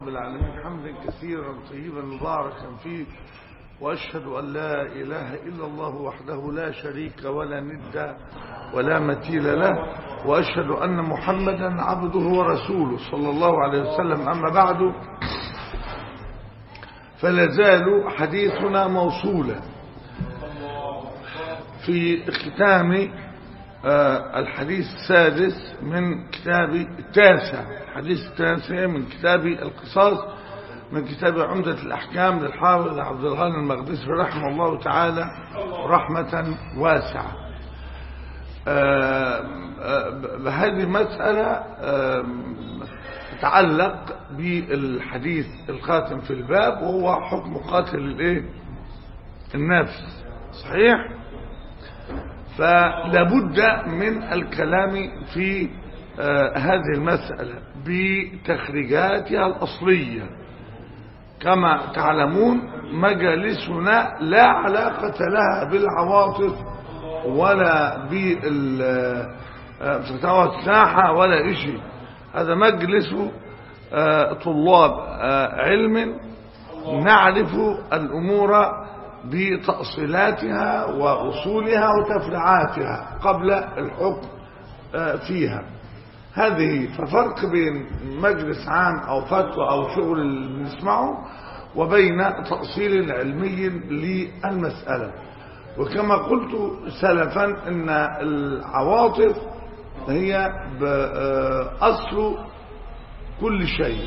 رب العالمين حمدا كثيرا طيبا مباركا فيه وأشهد أن لا إله إلا الله وحده لا شريك ولا ند ولا مثيل له وأشهد أن محمدا عبده ورسوله صلى الله عليه وسلم أما بعد فلازال حديثنا موصولا في ختام الحديث السادس من كتاب التاسع الحديث التاسع من كتاب القصاص من كتاب عمدة الأحكام للحافظ عبد الغني المقدسي رحمه الله تعالى رحمة واسعة هذه مسألة تتعلق بالحديث الخاتم في الباب وهو حكم قاتل الايه النفس صحيح فلابد من الكلام في آه هذه المسألة بتخريجاتها الأصلية كما تعلمون مجالسنا لا علاقة لها بالعواطف ولا بالفتاوى الساحة ولا إشي هذا مجلس آه طلاب آه علم نعرف الأمور بتأصيلاتها وأصولها وتفرعاتها قبل الحكم فيها هذه ففرق بين مجلس عام أو فتوى أو شغل اللي بنسمعه وبين تأصيل علمي للمسألة وكما قلت سلفا أن العواطف هي أصل كل شيء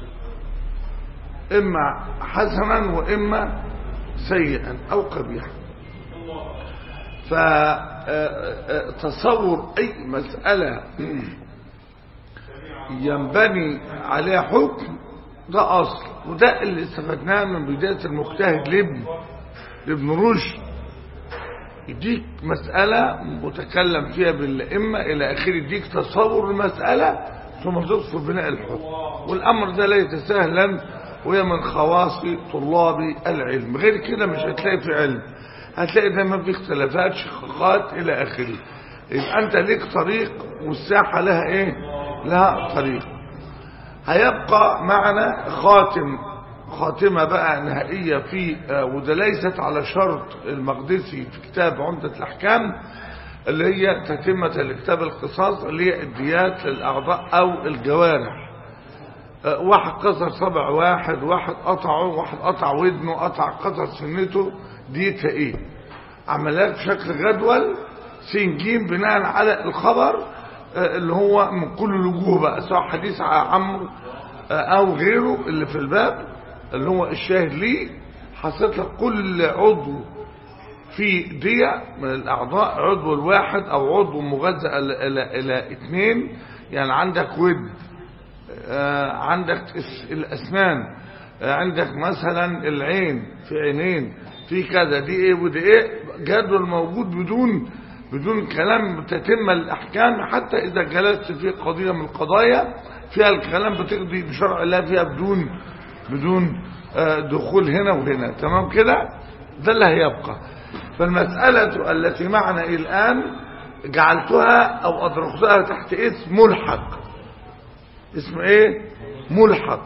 إما حسنا وإما سيئا أو قبيحا فتصور أي مسألة ينبني عليها حكم ده أصل وده اللي استفدناه من بداية المجتهد لابن لابن رشد يديك مسألة متكلم فيها بالأئمة إلى آخره يديك تصور المسألة ثم تدخل بناء الحكم والأمر ده ليس سهلا وهي من خواص طلاب العلم غير كده مش هتلاقي في علم هتلاقي دايما في اختلافات شقاقات الى اخره يبقى انت ليك طريق والساحة لها ايه لها طريق هيبقى معنا خاتم خاتمة بقى نهائية في وده ليست على شرط المقدسي في كتاب عمدة الاحكام اللي هي تتمة لكتاب القصاص اللي هي الديات للاعضاء او الجوارح واحد كسر صبع واحد واحد قطعه واحد قطع ودنه قطع قطع سنته ديتها ايه عملها بشكل جدول سين جيم بناء على الخبر اللي هو من كل الوجوه بقى سواء حديث عمرو او غيره اللي في الباب اللي هو الشاهد ليه حصلت لك كل عضو في دية من الاعضاء عضو الواحد او عضو مغذى الى الى, إلى اثنين يعني عندك ود عندك الأسنان عندك مثلا العين في عينين في كذا دي ايه ودي ايه جدول موجود بدون بدون كلام تتم الأحكام حتى إذا جلست في قضية من القضايا فيها الكلام بتقضي بشرع الله فيها بدون بدون دخول هنا وهنا تمام كده ده اللي هيبقى فالمسألة التي معنا الآن جعلتها أو أدركتها تحت اسم ملحق اسمه ايه ملحق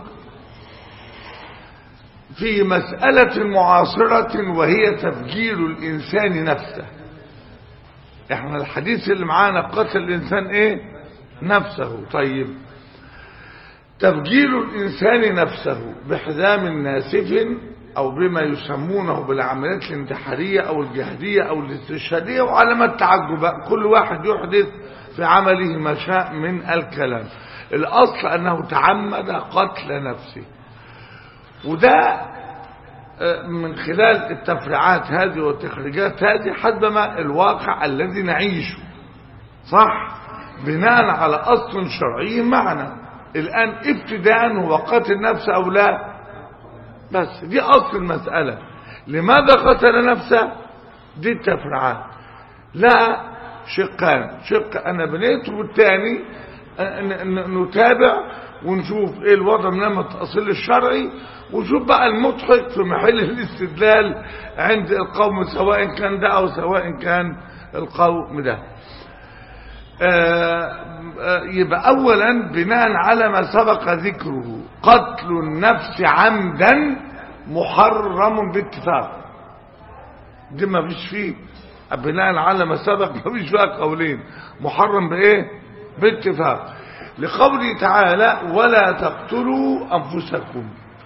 في مسألة معاصرة وهي تفجير الإنسان نفسه احنا الحديث اللي معانا قتل الإنسان ايه نفسه طيب تفجير الإنسان نفسه بحزام ناسف أو بما يسمونه بالعمليات الانتحارية أو الجهدية أو الاستشهادية وعلامات تعجب كل واحد يحدث في عمله ما شاء من الكلام الأصل أنه تعمد قتل نفسه وده من خلال التفريعات هذه والتخريجات هذه حسب ما الواقع الذي نعيشه صح بناء على أصل شرعي معنا الآن ابتداء هو قتل نفسه أو لا بس دي أصل المسألة لماذا قتل نفسه دي التفريعات لا شقان شق أنا بنيته والتاني نتابع ونشوف ايه الوضع من التأصيل الشرعي ونشوف بقى المضحك في محل الاستدلال عند القوم سواء كان ده او سواء كان القوم ده آه، آه، يبقى اولا بناء على ما سبق ذكره قتل النفس عمدا محرم باتفاق دي ما فيش فيه بناء على ما سبق ما فيش فيها قولين محرم بايه باتفاق لقوله تعالى ولا تقتلوا انفسكم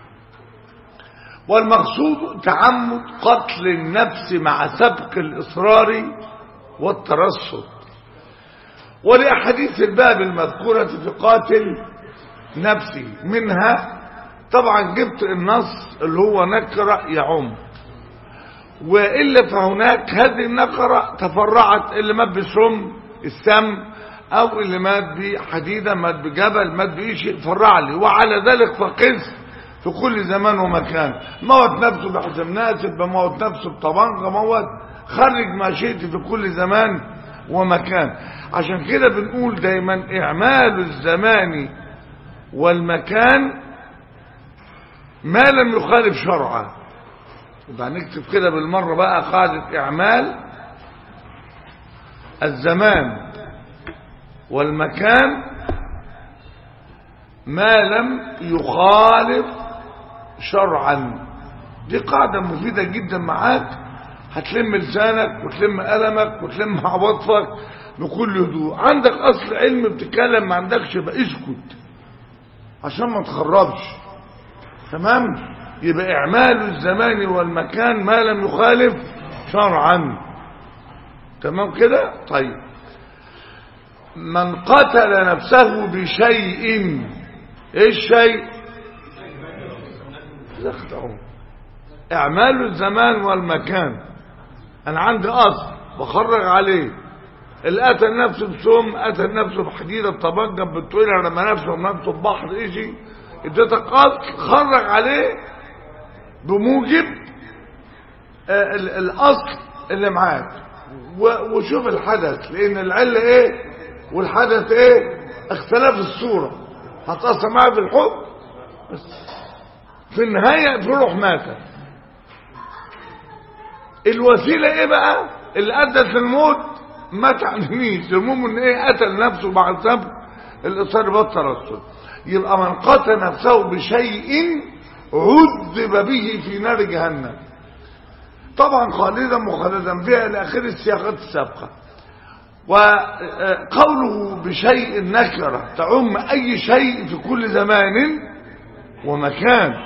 والمقصود تعمد قتل النفس مع سبق الاصرار والترصد ولأحاديث الباب المذكورة في قاتل نفسه منها طبعا جبت النص اللي هو نكرة يعم وإلا فهناك هذه النكرة تفرعت اللي مات بسم السم أو اللي مات بحديدة مات بجبل مات بإشي فرع لي وعلى ذلك فقس في كل زمان ومكان موت نفسه بحزم ناسب بموت نفسه بطبنجة موت خرج ما شئت في كل زمان ومكان عشان كده بنقول دايما اعمال الزمان والمكان ما لم يخالف شرعا يبقى نكتب كده بالمرة بقى قاعدة اعمال الزمان والمكان ما لم يخالف شرعا دي قاعدة مفيدة جدا معاك هتلم لسانك وتلم قلمك وتلم عواطفك بكل هدوء عندك اصل علم بتتكلم ما عندكش يبقى اسكت عشان ما تخربش تمام يبقى اعمال الزمان والمكان ما لم يخالف شرعا تمام كده طيب من قتل نفسه بشيء ايه الشيء زختهم اعمال الزمان والمكان انا عندي اصل بخرج عليه اللي قتل نفسه بسم قتل نفسه بحديده بطبنجه بالطويله رمى نفسه بنفسه ببحر ايشي اديتك اصل خرج عليه بموجب آه الاصل اللي معاك وشوف الحدث لان العله ايه والحدث ايه اختلاف الصوره هتأثر معاه في الحكم بس في النهايه في روح ماتت الوسيله ايه بقى اللي ادت للموت ما تعنيش المهم ان ايه قتل نفسه مع سبب الاصرار والترصد يبقى من قتل نفسه بشيء عذب به في نار جهنم طبعا خالدا مخلدا بها الى اخر السياقات السابقه وقوله بشيء نكره تعم اي شيء في كل زمان ومكان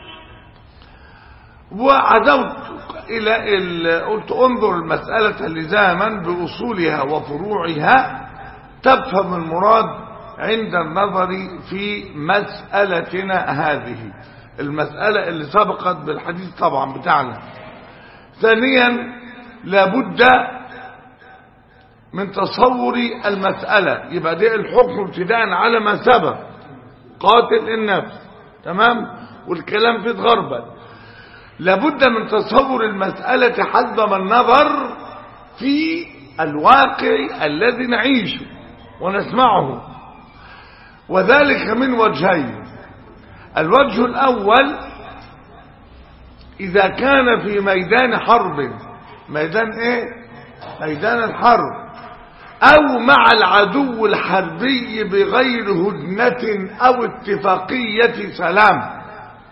وعدوت الى ال... قلت انظر المسألة لزاما بأصولها وفروعها تفهم المراد عند النظر في مسألتنا هذه المسألة اللي سبقت بالحديث طبعا بتاعنا ثانيا لابد من تصور المسألة يبقى ده الحكم ابتداء على ما سبق قاتل النفس تمام والكلام فيه تغربل لابد من تصور المسألة حسب النظر في الواقع الذي نعيشه ونسمعه وذلك من وجهين الوجه الأول إذا كان في ميدان حرب ميدان إيه؟ ميدان الحرب أو مع العدو الحربي بغير هدنة أو اتفاقية سلام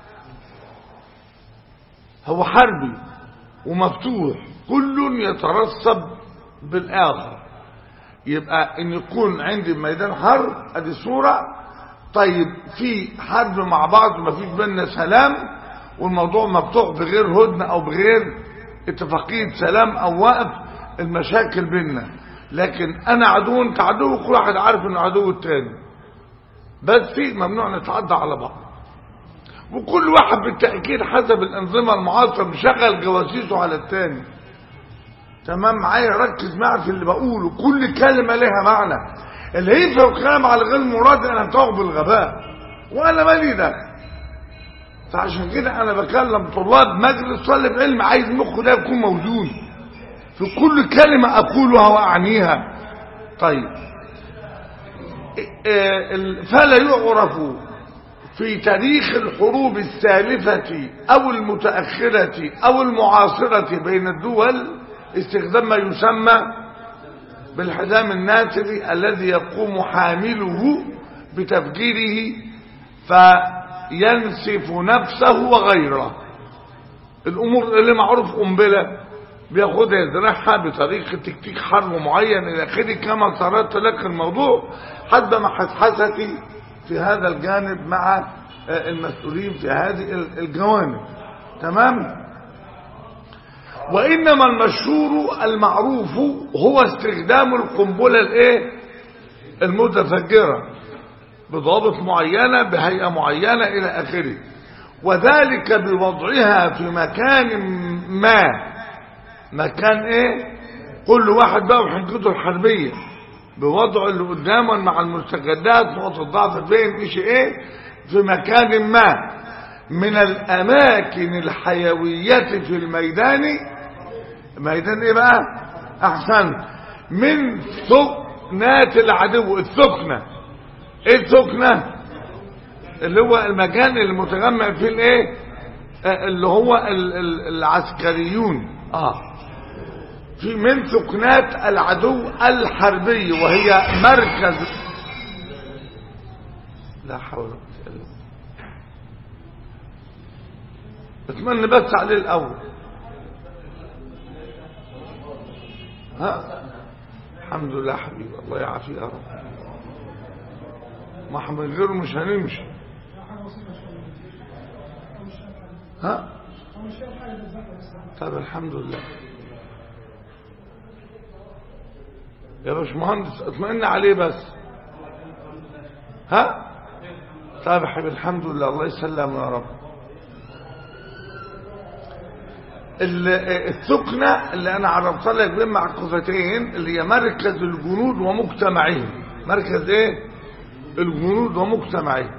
هو حربي ومفتوح كل يترصب بالآخر يبقى ان يكون عندي ميدان حرب ادي صورة طيب في حرب مع بعض ما فيش بيننا سلام والموضوع مفتوح بغير هدنة او بغير اتفاقية سلام او وقف المشاكل بيننا لكن انا عدو انت عدو كل واحد عارف انه عدو التاني بس في ممنوع نتعدى على بعض وكل واحد بالتأكيد حسب الأنظمة المعاصرة بيشغل جواسيسه على التاني تمام معايا ركز معي في اللي بقوله كل كلمة لها معنى اللي يفهم كلام على غير مراد انا بتاخد بالغباء وانا مالي ده فعشان كده انا بكلم طلاب مجلس طالب علم عايز مخه ده يكون موزون في كل كلمة اقولها واعنيها طيب فلا يعرف في تاريخ الحروب السالفة أو المتأخرة أو المعاصرة بين الدول استخدام ما يسمى بالحزام الناسري الذي يقوم حامله بتفجيره فينسف نفسه وغيره الامور اللي معروف قنبله بياخدها يزرعها بطريقه تكتيك حرب معين الى اخره كما سردت لك الموضوع حتى مع حسحستي في هذا الجانب مع المسؤولين في هذه الجوانب تمام وانما المشهور المعروف هو استخدام القنبله الايه المتفجره بضوابط معينه بهيئه معينه الى اخره وذلك بوضعها في مكان ما مكان ايه كل واحد بقى وحجته الحربيه بوضع اللي قدامه مع المستجدات نقطه الضعف فين ايش ايه في مكان ما من الاماكن الحيويه في الميدان ميدان ايه بقى احسن من ثقنات العدو الثقنه ايه الثقنه اللي هو المكان اللي متجمع فيه الايه اللي هو العسكريون اه في من ثقنات العدو الحربي وهي مركز لا حول ولا قوه الا بالله اتمنى بس عليه الاول ها الحمد لله حبيبي الله يعافيه يا رب ما احنا من غيره مش هنمشي ها طب الحمد لله يا باشمهندس اطمئن عليه بس ها طيب يا حبيبي الحمد لله الله يسلمه يا رب الثقنة اللي انا عرفت لك بين معكوفتين اللي هي مركز الجنود ومجتمعهم مركز ايه الجنود ومجتمعهم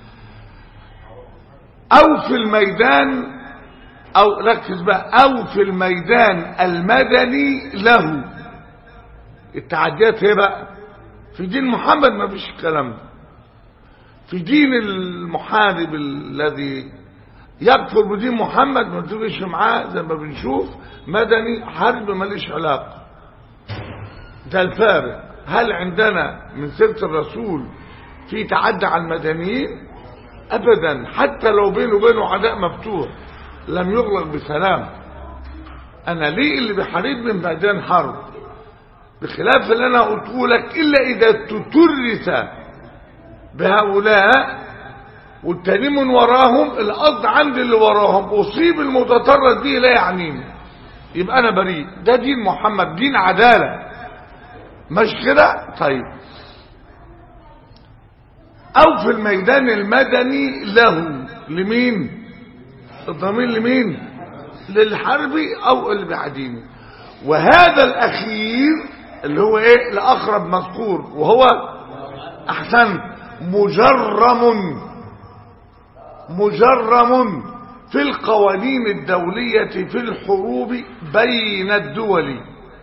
او في الميدان او ركز بقى او في الميدان المدني له التعديات هي بقى في دين محمد ما فيش الكلام ده في دين المحارب الذي يكفر بدين محمد ما تبقش معاه زي ما بنشوف مدني حرب ماليش علاقه ده الفارق هل عندنا من سيره الرسول في تعدي على المدنيين ابدا حتى لو بينه وبينه عداء مفتوح لم يغلق بسلام انا ليه اللي بيحاربني من بعدين حرب بخلاف اللي انا قلته لك الا اذا تترس بهؤلاء والتاني من وراهم القصد عندي اللي وراهم اصيب المتطرف به لا يعنيني يبقى انا بريء ده دين محمد دين عداله مش كده طيب او في الميدان المدني له لمين الضمير لمين للحربي او اللي بعدينه وهذا الاخير اللي هو ايه الاقرب مذكور وهو احسن مجرم مجرم في القوانين الدولية في الحروب بين الدول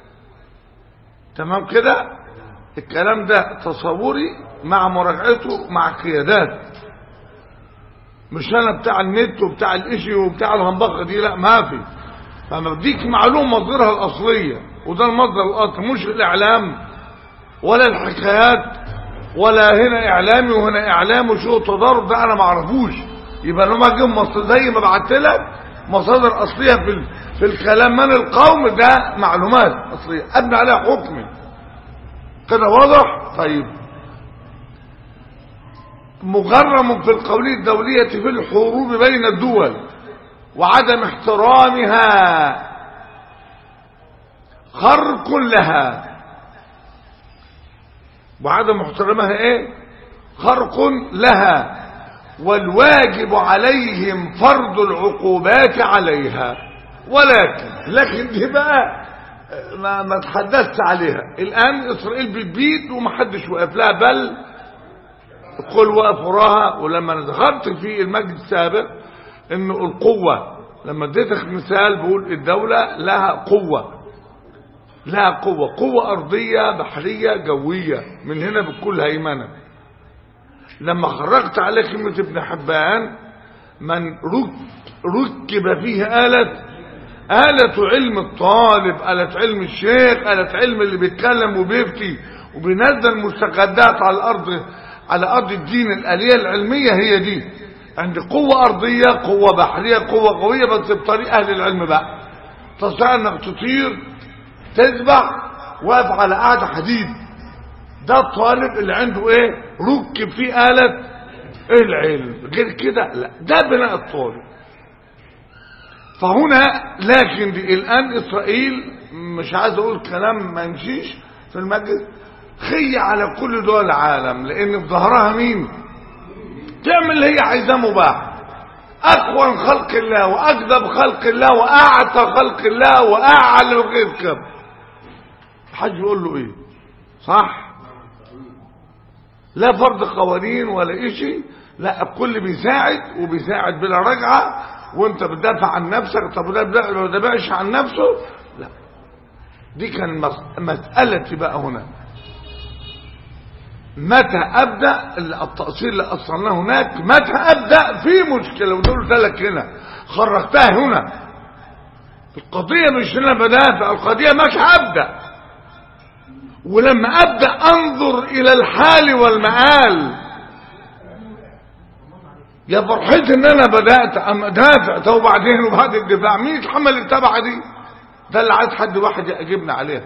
تمام كده الكلام ده تصوري مع مراجعته مع قيادات مش انا بتاع النت وبتاع الاشي وبتاع الهنبقه دي لا ما في فما بديك معلومه مصدرها الاصليه وده المصدر الاصلي مش الاعلام ولا الحكايات ولا هنا اعلامي وهنا اعلامي وشو تضارب ده انا ما اعرفوش يبقى لما اجيب مصدر زي ما بعت لك مصادر اصليه في في الكلام من القوم ده معلومات اصليه ابني عليها حكمي كده واضح طيب مغرم في القوانين الدولية في الحروب بين الدول وعدم احترامها خرق لها وعدم احترامها ايه خرق لها والواجب عليهم فرض العقوبات عليها ولكن لكن دي بقى ما, ما تحدثت عليها الان اسرائيل بتبيد ومحدش وقف لها بل قل وقف وراها ولما انا ذكرت في المجلس السابق انه القوة لما اديتك مثال بقول الدولة لها قوة لها قوة قوة ارضية بحرية جوية من هنا بكل هيمنة لما خرجت على كلمة ابن حبان من ركب فيه آلة آلة علم الطالب آلة علم الشيخ آلة علم اللي بيتكلم وبيفتي وبينزل مستجدات على الأرض على أرض الدين الآلية العلمية هي دي عند قوة أرضية قوة بحرية قوة قوية بس بطريقة أهل العلم بقى تستطيع أنك تطير تسبح واقف على قاعدة حديد ده الطالب اللي عنده ايه ركب فيه آلة العلم غير كده لا ده بناء الطالب فهنا لكن دي الآن إسرائيل مش عايز أقول كلام ما يمشيش في المجلس خي على كل دول العالم لأن في ظهرها مين تعمل اللي هي عايزاه مباح أقوى خلق الله وأكذب خلق الله وأعتى خلق الله وأعلى وغير كده الحاج يقول له إيه صح لا فرض قوانين ولا إشي لا الكل بيساعد وبيساعد بلا رجعة وانت بتدافع عن نفسك طب ده ما دافعش عن نفسه لا دي كان مسألتي بقى هنا متى أبدأ التأصيل اللي أصلناه هناك متى أبدأ في مشكلة ودول لك هنا خرجتها هنا القضية مش هنا بدافع القضية مش هبدأ ولما أبدأ أنظر إلى الحال والمآل يا فرحتي ان انا بدأت أم دافع تو بعدين وبعد الدفاع مين يتحمل التبعة دي ده اللي عايز حد واحد يجيبنا عليها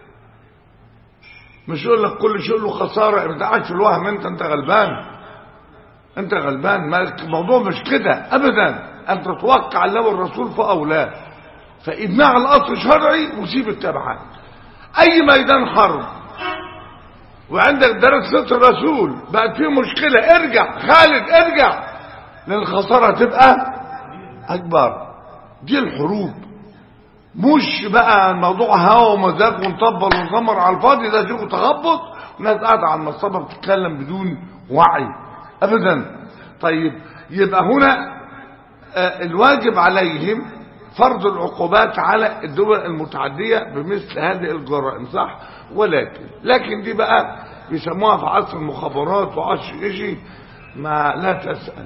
مش يقول لك كل شيء له خسارة انت قاعد في الوهم انت انت غلبان انت غلبان ما الموضوع مش كده ابدا انت تتوقع الله والرسول فاولاه فإجماع الاصل شرعي وسيب التبعات اي ميدان حرب وعندك درجة الرسول بقت فيه مشكلة ارجع خالد ارجع لان الخسارة تبقى اكبر دي الحروب مش بقى الموضوع هوا ومزاج ونطبل ونزمر على الفاضي ده شيء تخبط وناس قاعدة على المصطبة بتتكلم بدون وعي ابدا طيب يبقى هنا الواجب عليهم فرض العقوبات على الدول المتعدية بمثل هذه الجرائم صح ولكن لكن دي بقى بيسموها في عصر المخابرات وعصر إشي ما لا تسأل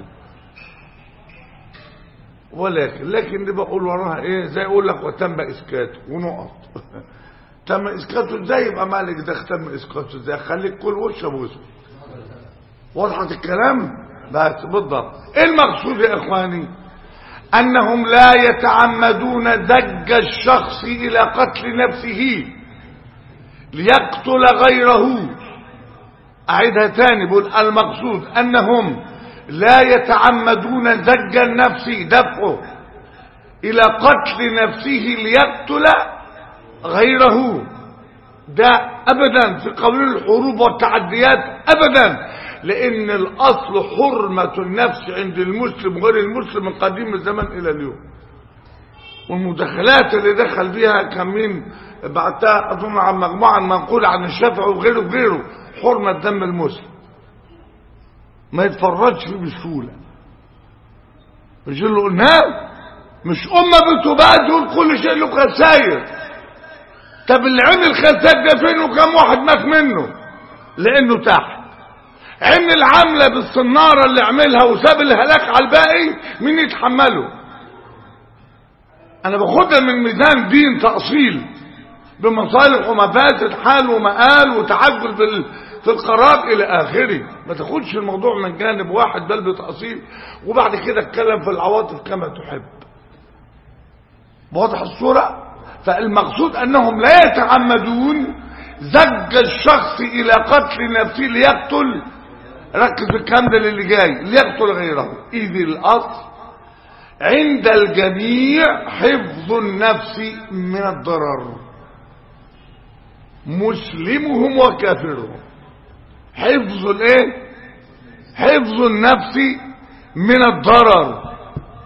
ولكن لكن دي بقول وراها ايه زي اقول لك وتم اسكاته ونقط تم اسكاته ازاي يبقى مالك ده تم اسكاته ازاي خليك كل وش ابو اسود وضحت الكلام بس بالضبط ايه المقصود يا اخواني انهم لا يتعمدون دج الشخص الى قتل نفسه ليقتل غيره اعيدها تاني بقول المقصود انهم لا يتعمدون دج النفس دفعه الى قتل نفسه ليقتل غيره ده ابدا في قانون الحروب والتعديات ابدا لان الاصل حرمة النفس عند المسلم وغير المسلم من قديم الزمن الى اليوم والمداخلات اللي دخل بيها كان مين بعتها اظن عن مجموعة منقولة عن الشافعي وغيره وغيره حرمة دم المسلم ما يتفرجش فيه بسهولة مش اللي قلناه مش أمة بتباد يقول كل شيء له خساير طب اللي عمل خسائر ده فين وكم واحد مات منه لأنه تحت عمل العملة بالصنارة اللي عملها وساب الهلاك على الباقي مين يتحمله أنا باخدها من ميزان دين تأصيل بمصالح ومفاسد حال ومآل وتعجل بال في القرار الى اخره ما تاخدش الموضوع من جانب واحد بل بتأصيل وبعد كده اتكلم في العواطف كما تحب واضح الصورة فالمقصود انهم لا يتعمدون زج الشخص الى قتل نفسه ليقتل ركز في الكلام ده اللي جاي ليقتل غيره اذ الاصل عند الجميع حفظ النفس من الضرر مسلمهم وكافرهم حفظ الايه حفظ النفس من الضرر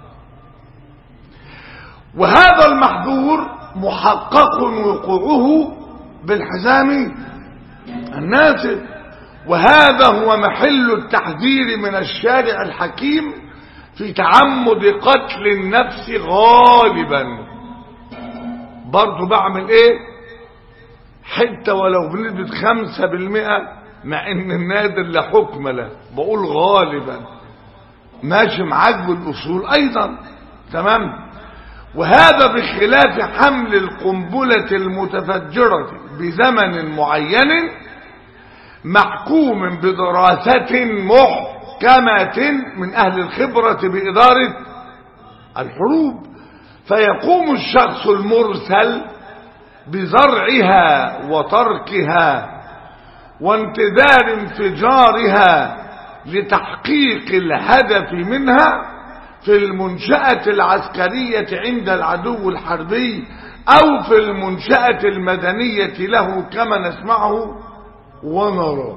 وهذا المحظور محقق وقوعه بالحزام الناسب وهذا هو محل التحذير من الشارع الحكيم في تعمد قتل النفس غالبا برضو بعمل ايه حتى ولو بنسبة خمسة بالمئة مع ان النادر لا حكم له بقول غالبا ماشي معاك بالاصول ايضا تمام وهذا بخلاف حمل القنبلة المتفجرة بزمن معين محكوم بدراسة محكمة من أهل الخبرة بإدارة الحروب فيقوم الشخص المرسل بزرعها وتركها وانتظار انفجارها لتحقيق الهدف منها في المنشأة العسكرية عند العدو الحربي أو في المنشأة المدنية له كما نسمعه ونرى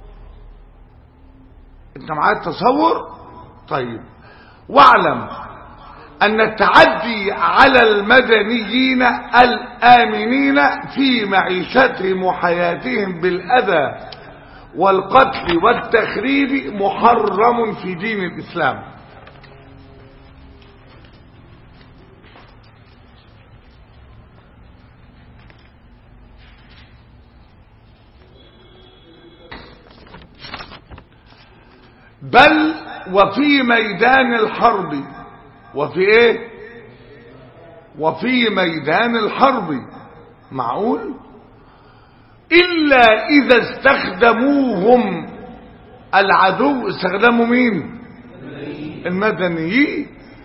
انت معايا التصور طيب واعلم أن التعدي على المدنيين الآمنين في معيشتهم وحياتهم بالأذى والقتل والتخريب محرم في دين الإسلام بل وفي ميدان الحرب وفي ايه وفي ميدان الحرب معقول إلا إذا استخدموهم العدو استخدموا مين المدنيين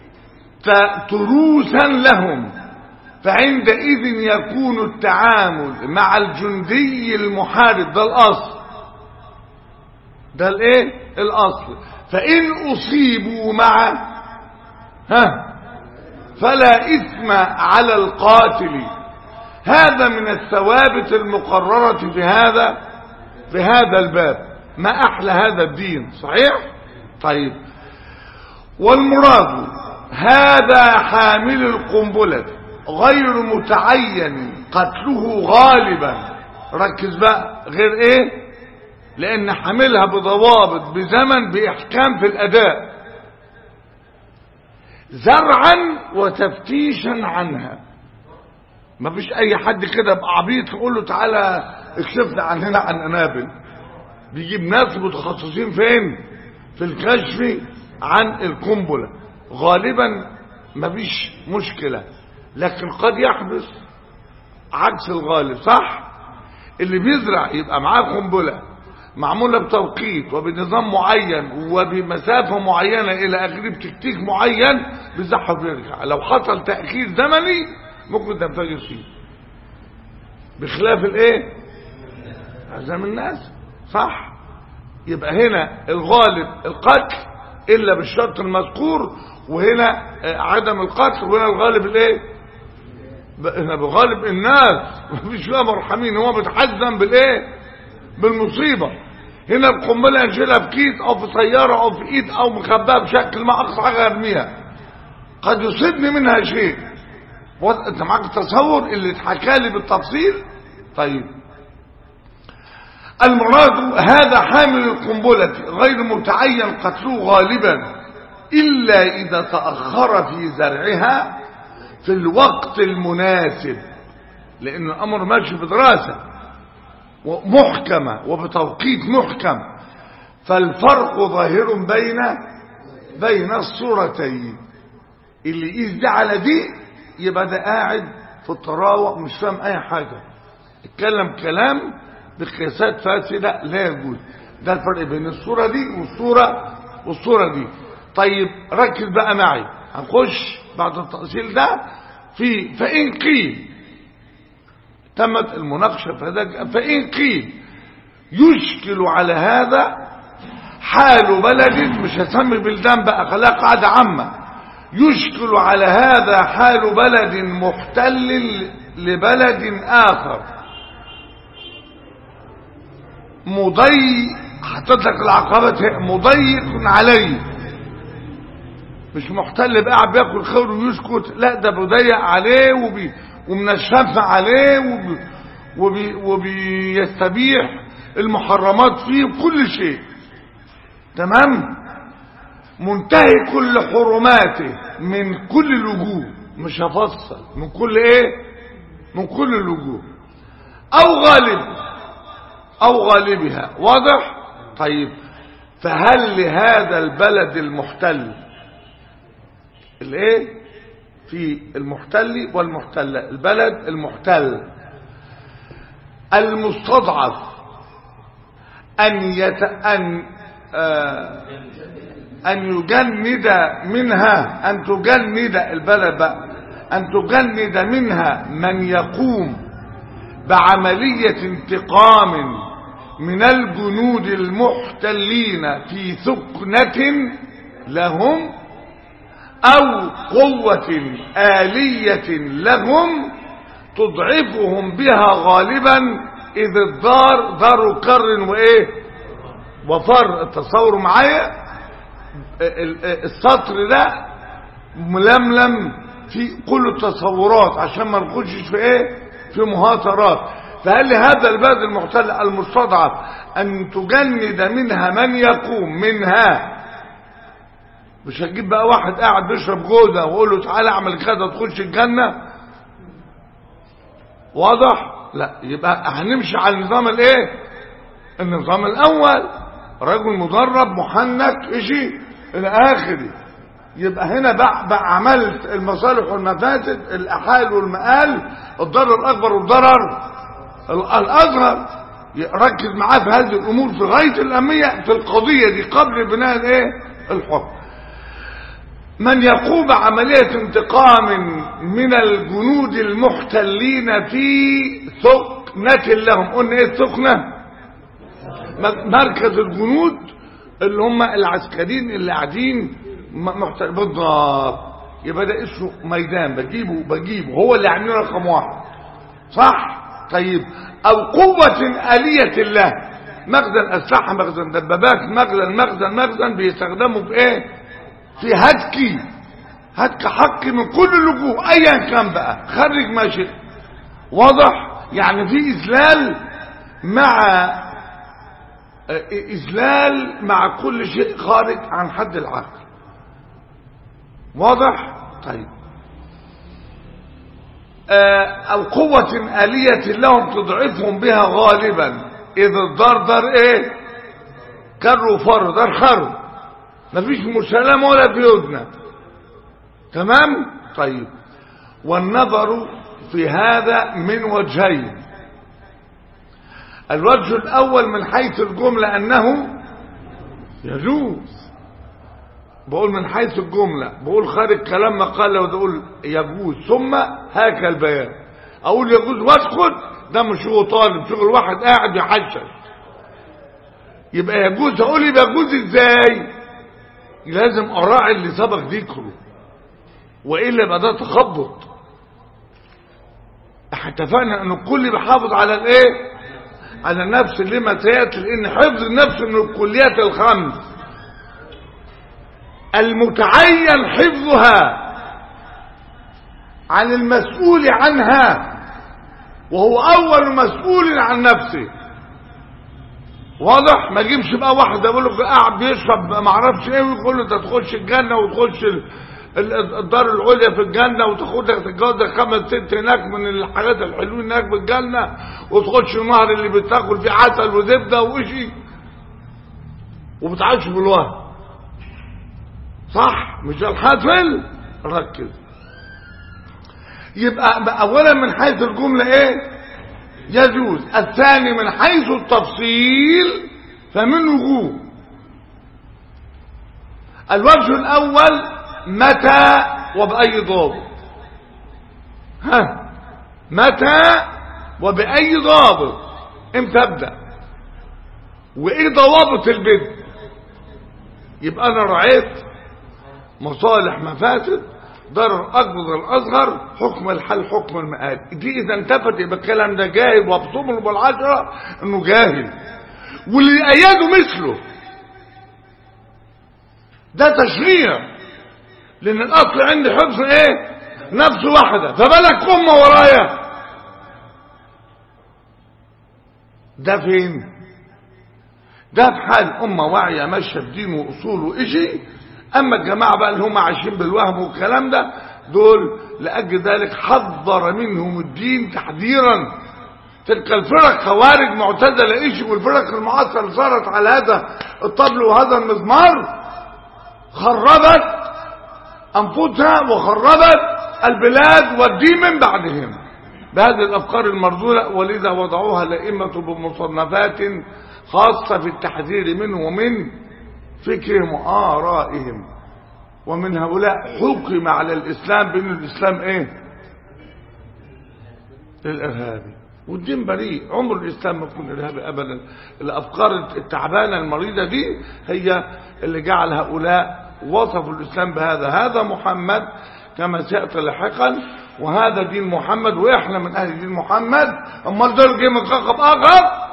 تروسا لهم فعندئذ يكون التعامل مع الجندي المحارب ده الأصل ده الايه الأصل فإن أصيبوا مع ها فلا إثم على القاتل هذا من الثوابت المقررة في هذا في هذا الباب ما أحلى هذا الدين صحيح طيب والمراد هذا حامل القنبلة غير متعين قتله غالبا ركز بقى غير ايه لان حاملها بضوابط بزمن باحكام في الاداء زرعا وتفتيشا عنها ما فيش اي حد كده بعبيط يقول له تعالى اكشفنا عن هنا عن انابل بيجيب ناس متخصصين فين في الكشف عن القنبلة غالبا ما فيش مشكلة لكن قد يحدث عكس الغالب صح اللي بيزرع يبقى معاه قنبله معمولة بتوقيت وبنظام معين وبمسافة معينة إلى آخره بتكتيك معين بيزحف ويرجع لو حصل تأخير زمني ممكن تنفجر فيه بخلاف الايه عزام الناس صح يبقى هنا الغالب القتل إلا بالشرط المذكور وهنا عدم القتل وهنا الغالب الايه هنا بغالب الناس مفيش فيها مرحمين هو بيتحزن بالايه بالمصيبة هنا القنبلة ينشيلها في كيس او في سيارة او في ايد او مخباها بشكل ما اقصى حاجة ارميها قد يصيبني منها شيء انت معاك التصور اللي اتحكى لي بالتفصيل طيب المراد هذا حامل القنبلة غير متعين قتله غالبا إلا إذا تأخر في زرعها في الوقت المناسب لأن الأمر ماشي بدراسة محكمة وبتوقيت محكم فالفرق ظاهر بين بين الصورتين اللي يقيس ده على دي يبقى ده قاعد في الطراوة مش فاهم اي حاجة اتكلم كلام بقياسات فاسدة لا يجوز ده الفرق بين الصورة دي والصورة والصورة دي طيب ركز بقى معي هنخش بعد التأصيل ده في فإن قيل تمت المناقشة فإن قيل يشكل على هذا حال بلد مش هسمي بلدان بقى خلاها قاعدة عامة يشكل على هذا حال بلد محتل لبلد آخر مضي حطيت لك العقبات مضيق عليه مش محتل بقى بياكل خير ويسكت لا ده بيضيق عليه وبي ومنشف عليه وبي وبي وبيستبيح المحرمات فيه وكل شيء تمام منتهي كل حرماته من كل الوجوه مش هفصل من كل ايه من كل الوجوه او غالب او غالبها واضح طيب فهل لهذا البلد المحتل الايه في المحتل والمحتلة البلد المحتل المستضعف أن يت... أن آه أن يجند منها أن تجند البلد بقى أن تجند منها من يقوم بعملية انتقام من الجنود المحتلين في ثقنة لهم أو قوة آلية لهم تضعفهم بها غالبا إذ الدار دار كر وإيه وفر التصور معايا السطر ده ململم في كل التصورات عشان ما نخشش في ايه في مهاترات فهل هذا البلد المحتل المستضعف ان تجند منها من يقوم منها مش هتجيب بقى واحد قاعد بيشرب جوزه واقول له تعالى اعمل كذا تخش الجنه واضح لا يبقى هنمشي على النظام الايه النظام الاول رجل مدرب محنك اشي الى اخره يبقى هنا بقى, بقى عملت المصالح والمفاسد الاحال والمآل الضرر الاكبر والضرر الاصغر ركز معاه في هذه الامور في غايه الاهميه في القضيه دي قبل بناء الايه الحكم من يقوم بعمليه انتقام من الجنود المحتلين في ثقنة لهم قلنا ايه الثقنة مركز الجنود اللي هم العسكريين اللي قاعدين محتل بالضبط يبقى ده اسمه ميدان بجيبه بجيبه هو اللي عاملين رقم واحد صح طيب او قوة آلية الله مخزن اسلحة مخزن دبابات مخزن مخزن مخزن بيستخدموا في ايه في هتك هتك حق من كل اللجوء ايا كان بقى خرج ما شئت واضح يعني في اذلال مع إذلال مع كل شيء خارج عن حد العقل واضح طيب أو قوة آلية لهم تضعفهم بها غالبا إذا الدار دار إيه كر وفر دار خر مفيش مسالمة ولا بيدنا تمام طيب والنظر في هذا من وجهين الوجه الأول من حيث الجملة أنه يجوز بقول من حيث الجملة بقول خارج كلام مقالة وتقول يجوز ثم هاك البيان أقول يجوز واسكت ده مش شغل طالب شغل واحد قاعد يحشش يبقى يجوز أقول يبقى يجوز إزاي لازم أراعي اللي سبق ذكره وإلا يبقى ده تخبط اتفقنا ان الكل بيحافظ على الايه على النفس لما سياتي لان حفظ النفس من الكليات الخمس المتعين حفظها عن المسؤول عنها وهو اول مسؤول عن نفسه واضح ما جيبش بقى واحد يقول له قاعد بيشرب ما اعرفش ايه ويقول له انت تخش الجنه وتخش الدار العليا في الجنة وتاخدها تتجوز خمس ست هناك من الحاجات الحلوين هناك في الجنة وتخش النهر اللي بتاكل فيه عسل وزبدة وشي وبتعيش في الوهم صح مش الحافل ركز يبقى اولا من حيث الجملة ايه يجوز الثاني من حيث التفصيل فمن وجوه الوجه الاول متى وبأي ضابط ها متى وبأي ضابط امتى ابدأ وايه ضوابط البدء يبقى انا رعيت مصالح مفاسد ضرر اكبر الاصغر حكم الحل حكم المآل دي اذا انتفت يبقى الكلام ده جاهل وابصمه بالعشرة انه جاهل واللي ايده مثله ده تشريع لان الاصل عندي حفظ ايه نفس واحدة فبالك امة ورايا ده فين ده في حال امة واعية ماشية بدين واصول وإشي اما الجماعة بقى اللي هم عايشين بالوهم والكلام ده دول لأجل ذلك حذر منهم الدين تحذيرا تلك الفرق خوارج معتزلة إشي والفرق المعاصرة اللي صارت على هذا الطبل وهذا المزمار خربت أنفسها وخربت البلاد والدين من بعدهم بهذه الأفكار المرذولة ولذا وضعوها الأئمة بمصنفات خاصة في التحذير منه ومن فكرهم وآرائهم ومن هؤلاء حكم على الإسلام بأن الإسلام إيه الإرهابي والدين بريء عمر الإسلام ما يكون إرهابي أبدا الأفكار التعبانة المريضة دي هي اللي جعل هؤلاء وصفوا الإسلام بهذا هذا محمد كما سيأتي لاحقا وهذا دين محمد وإحنا من أهل دين محمد أما دول جه من كوكب آخر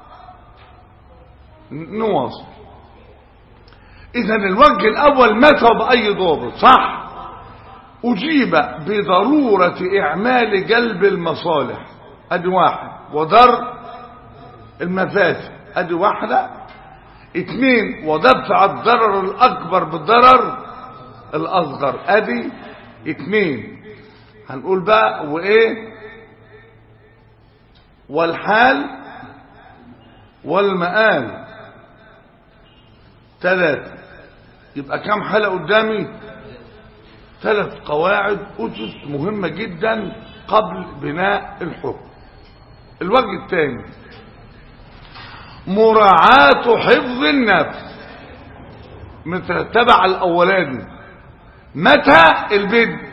نواصل إذا الوجه الأول متى بأي ضابط صح أجيب بضرورة إعمال جلب المصالح أدي واحد ودر المفاسد أدي واحدة اثنين ودفع الضرر الأكبر بالضرر الأصغر أدي اثنين هنقول بقى وإيه والحال والمآل ثلاثة يبقى كم حالة قدامي ثلاث قواعد أسس مهمة جدا قبل بناء الحكم الوجه الثاني مراعاة حفظ النفس مثل تبع الأولاني متى البدء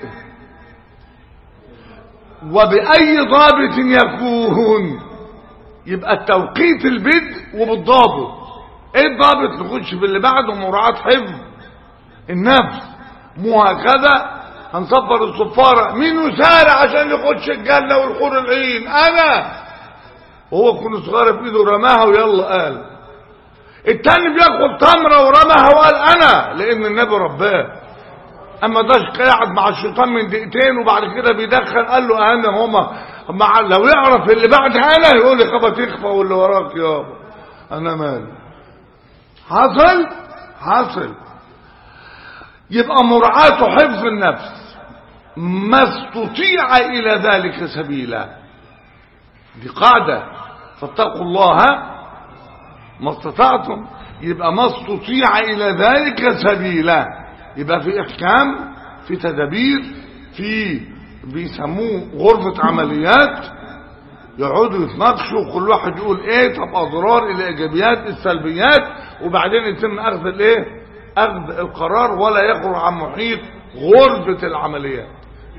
وبأي ضابط يكون يبقى التوقيت البدء وبالضابط ايه الضابط نخش في اللي بعده مراعاة حفظ النفس مو هكذا هنصفر الصفارة مين يسارع عشان يخش الجنة والحور العين انا وهو كل صغير في ايده رماها ويلا قال التاني بياخد تمرة ورماها وقال انا لان النبي رباه اما ده قاعد مع الشيطان من دقيقتين وبعد كده بيدخل قال له انا هما مع لو يعرف اللي بعد انا يقول لي خبط يخفى واللي وراك يابا انا مالي حصل حصل يبقى مراعاة حفظ النفس ما استطيع الى ذلك سبيلا دي قاعدة فاتقوا الله ما استطعتم يبقى ما استطيع الى ذلك سبيلا يبقى في احكام في تدابير في بيسموه غرفة عمليات يقعدوا يتناقشوا كل واحد يقول ايه طب اضرار الايجابيات السلبيات وبعدين يتم اخذ الايه اخذ القرار ولا يخرج عن محيط غرفة العمليات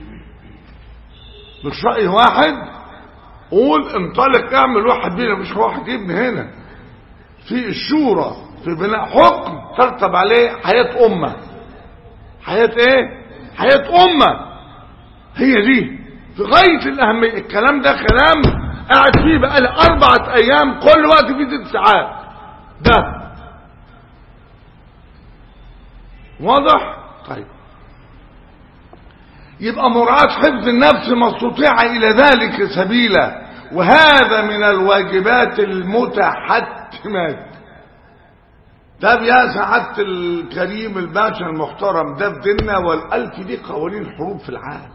مش رأي واحد قول انطلق اعمل واحد بينا مش واحد يبني هنا في الشورى في بناء حكم ترتب عليه حياة امه حياة ايه حياة امة هي دي في غاية الاهمية الكلام ده كلام قاعد فيه بقالي اربعة ايام كل وقت فيه ست ساعات ده واضح طيب يبقى مراعاة حفظ النفس ما استطيع الى ذلك سبيلا وهذا من الواجبات المتحتمات ده يا سعادة الكريم الباشا المحترم ده في ديننا والألف دي قوانين حروب في العالم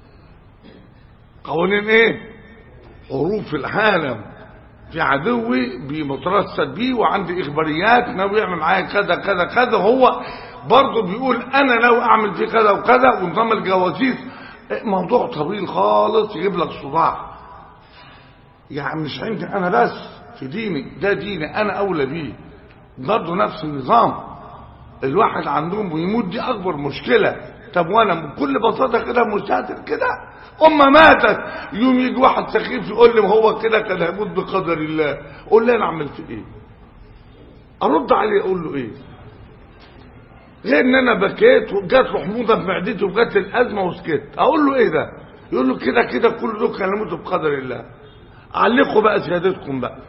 قوانين ايه حروب في العالم في عدوي بيترصد بيه وعندي اخباريات ناوي يعمل معايا كذا كذا كذا هو برضه بيقول انا ناوي اعمل فيه كذا وكذا ونظام الجواسيس موضوع طويل خالص يجيب لك صداع يعني مش عندي انا بس في ديني ده ديني انا اولى بيه برضه نفس النظام الواحد عندهم بيموت دي اكبر مشكلة طب وانا بكل بساطة كده مستهتر كده امه ماتت يوم يجي واحد سخيف يقول لي هو كده كان هيموت بقدر الله قول لي انا عملت ايه ارد عليه اقول له ايه غير ان انا بكيت وجات له حموضه في معدتي وجات الازمه وسكت اقول له ايه ده يقول له كده كده كل دول كانوا يموتوا بقدر الله علقوا بقى سيادتكم بقى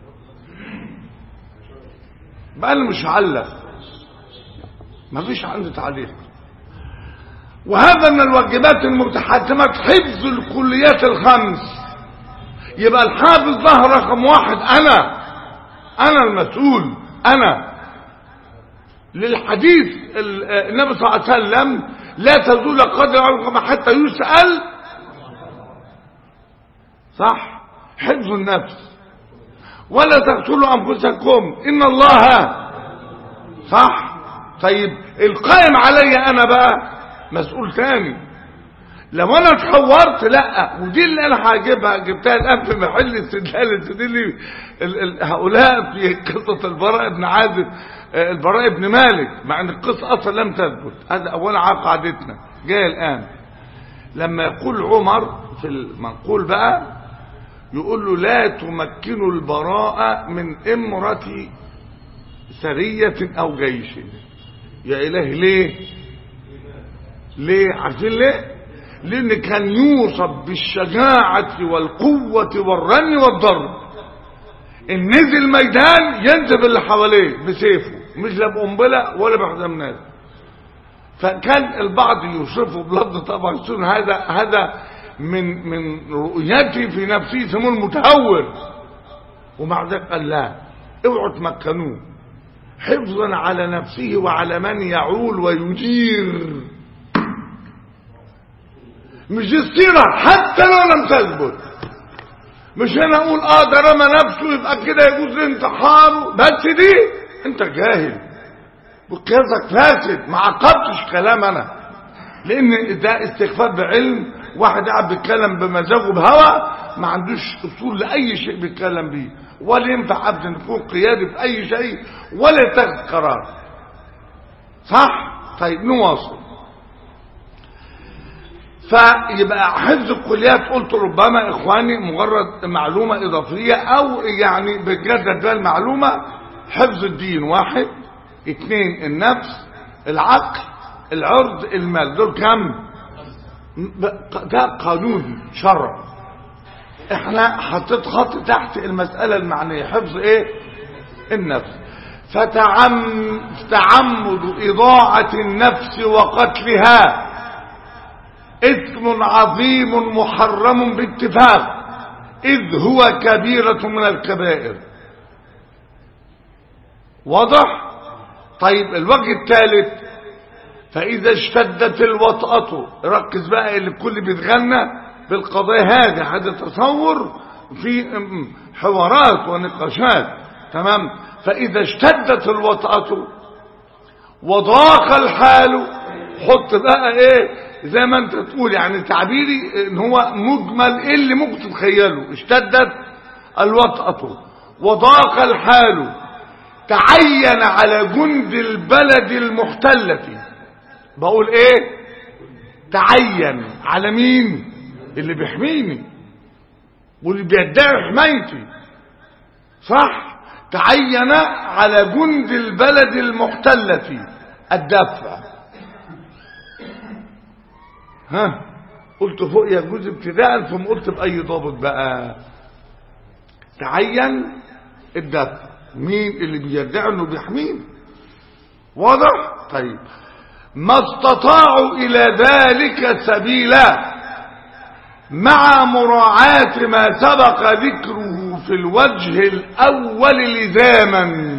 بقى انا مش هعلق مفيش عندي تعليق وهذا من الواجبات المتحتمة حفظ الكليات الخمس يبقى الحافظ ده رقم واحد انا انا المسؤول انا للحديث النبي صلى الله عليه وسلم لا تزول قدر عنكم حتى يسأل صح حفظ النفس ولا تقتلوا انفسكم ان الله صح طيب القائم علي انا بقى مسؤول تاني لو انا اتحورت لا ودي اللي انا هجيبها جبتها الان في محل استدلال تدلي هؤلاء في قصة البراء بن عازب آه، البراء بن مالك مع ان القصة اصلا لم تثبت هذا اولا على قاعدتنا جاي الان لما يقول عمر في المنقول بقى يقول له لا تمكنوا البراء من امرة سرية او جيش يا اله ليه ليه عارفين ليه لان كان يوصف بالشجاعة والقوة والرن والضرب ان نزل ميدان ينزل اللي حواليه بسيفه مش لا بقنبله ولا بحزام ناس فكان البعض يوصفه بلفظ طبعا يقول هذا هذا من من رؤيته في نفسه يسموه المتهور ومع ذلك قال لا اوعوا تمكنوه حفظا على نفسه وعلى من يعول ويدير مش دي السيرة حتى لو لم تثبت مش انا اقول اه ده رمى نفسه يبقى كده يجوز انتحاره بس دي انت جاهل وقياسك فاسد ما عقبتش كلام انا لان ده استخفاف بعلم واحد قاعد بيتكلم بمزاجه بهوى ما عندوش اصول لاي شيء بيتكلم بيه ولا ينفع ابدا يكون قيادي في اي شيء ولا يتخذ قرار صح طيب نواصل فيبقى حفظ الكليات قلت ربما اخواني مجرد معلومة اضافية او يعني بتجدد بها المعلومة حفظ الدين واحد اثنين النفس العقل العرض المال دول كم ده قانون شرع احنا حطيت خط تحت المسألة المعنية حفظ ايه النفس فتعم تعمد اضاعة النفس وقتلها إثم عظيم محرم باتفاق إذ هو كبيرة من الكبائر واضح طيب الوجه الثالث فإذا اشتدت الوطأة ركز بقى اللي الكل بيتغنى بالقضايا هذا هذا تصور في حوارات ونقاشات تمام فإذا اشتدت الوطأة وضاق الحال حط بقى ايه زي ما انت تقول يعني تعبيري ان هو مجمل ايه اللي ممكن تتخيله اشتدت الوطأة وضاق الحال تعين على جند البلد المحتلة بقول ايه تعين على مين اللي بيحميني واللي بيدعي حمايتي صح تعين على جند البلد المحتلة الدفع ها قلت فوق يجوز ابتداء ثم قلت بأي ضابط بقى تعين الدفع مين اللي بيدعي انه بيحميني واضح طيب ما استطاعوا الى ذلك سبيلا مع مراعاة ما سبق ذكره في الوجه الاول لزاما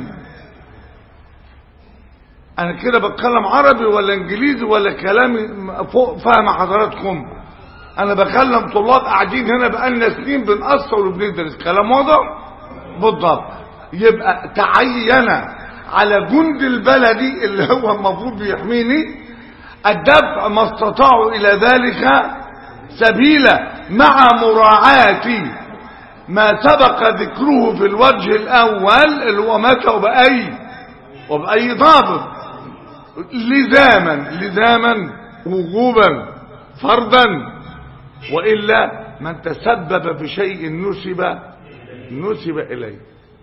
انا كده بتكلم عربي ولا انجليزي ولا كلامي فوق فاهم حضراتكم انا بكلم طلاب قاعدين هنا بقالنا سنين بنقصر وبندرس كلام واضح بالضبط يبقى تعين على جند البلدي اللي هو المفروض بيحميني الدفع ما استطاعوا الى ذلك سبيلا مع مراعاة ما سبق ذكره في الوجه الاول اللي هو متى وبأي وبأي ضابط لزاما لزاما وجوبا فرضا وإلا من تسبب في شيء نسب نسب إليه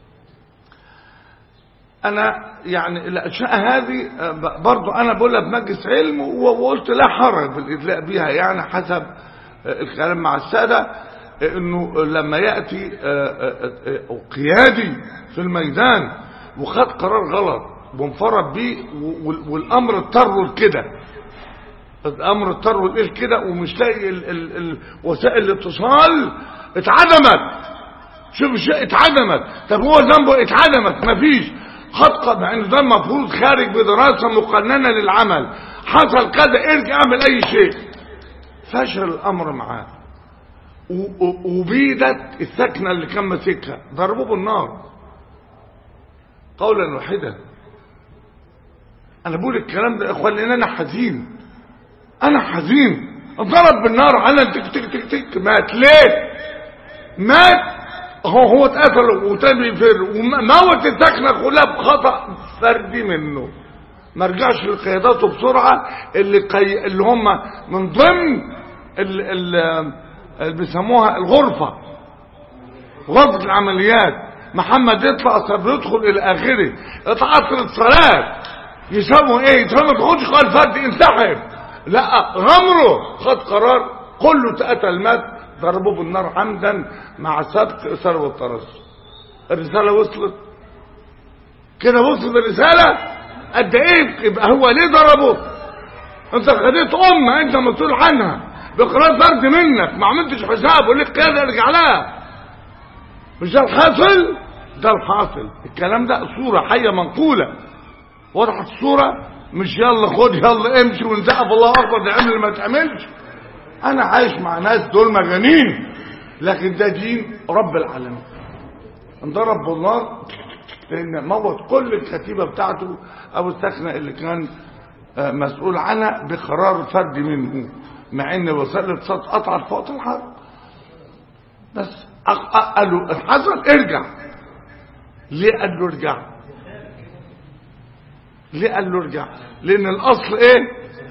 أنا يعني الأشياء هذه برضو أنا بقولها بمجلس علم وقلت لا حرج في الإدلاء بها يعني حسب الكلام مع السادة انه لما يأتي قيادي في الميدان وخد قرار غلط وانفرد بيه والامر اضطروا لكده الامر اضطروا لايه كده ومش لاقي ال ال ال وسائل الاتصال اتعدمت شوف الشيء اتعدمت طب هو ذنبه اتعدمت مفيش خط مع ان ده المفروض خارج بدراسه مقننه للعمل حصل كذا ارجع اعمل اي شيء فشل الامر معاه وبيدت السكنه اللي كان ماسكها ضربوه بالنار قولا واحدا انا بقول الكلام ده يا اخوان لان انا حزين انا حزين ضرب بالنار على تك تك تك تك مات ليه مات هو هو اتقتل وتاني يفر وموت السكنه كلها بخطا فردي منه ما رجعش لقياداته بسرعه اللي قي... اللي هم من ضمن ال... ال... اللي بيسموها الغرفه غرفه العمليات محمد يطلع صبر يدخل الى اخره اتعطل الصلاه يسموا ايه يسموا ما تاخدش قال فرد انسحب لا غمره خد قرار كله اتقتل مات ضربوه بالنار عمدا مع سبق اثار والترصد الرساله وصلت كده وصلت الرساله قد ايه يبقى هو ليه ضربه انت خديت امه انت مسؤول عنها بقرار فرد منك ما عملتش حساب وليك قياده ارجع لها مش ده الحاصل ده الحاصل الكلام ده صوره حيه منقوله وضحت الصوره مش يلا خد يلا امشي ونزقف الله اكبر تعمل ما تعملش انا عايش مع ناس دول مجانين لكن ده دين رب العالمين انضرب بالنار لان موت كل الكتيبه بتاعته ابو السكنه اللي كان مسؤول عنها بقرار فردي منه مع ان وسائل الاتصال قطعت في وقت الحرب بس قالوا الحصل ارجع ليه قال له ارجع ليه قال له ارجع لان الاصل ايه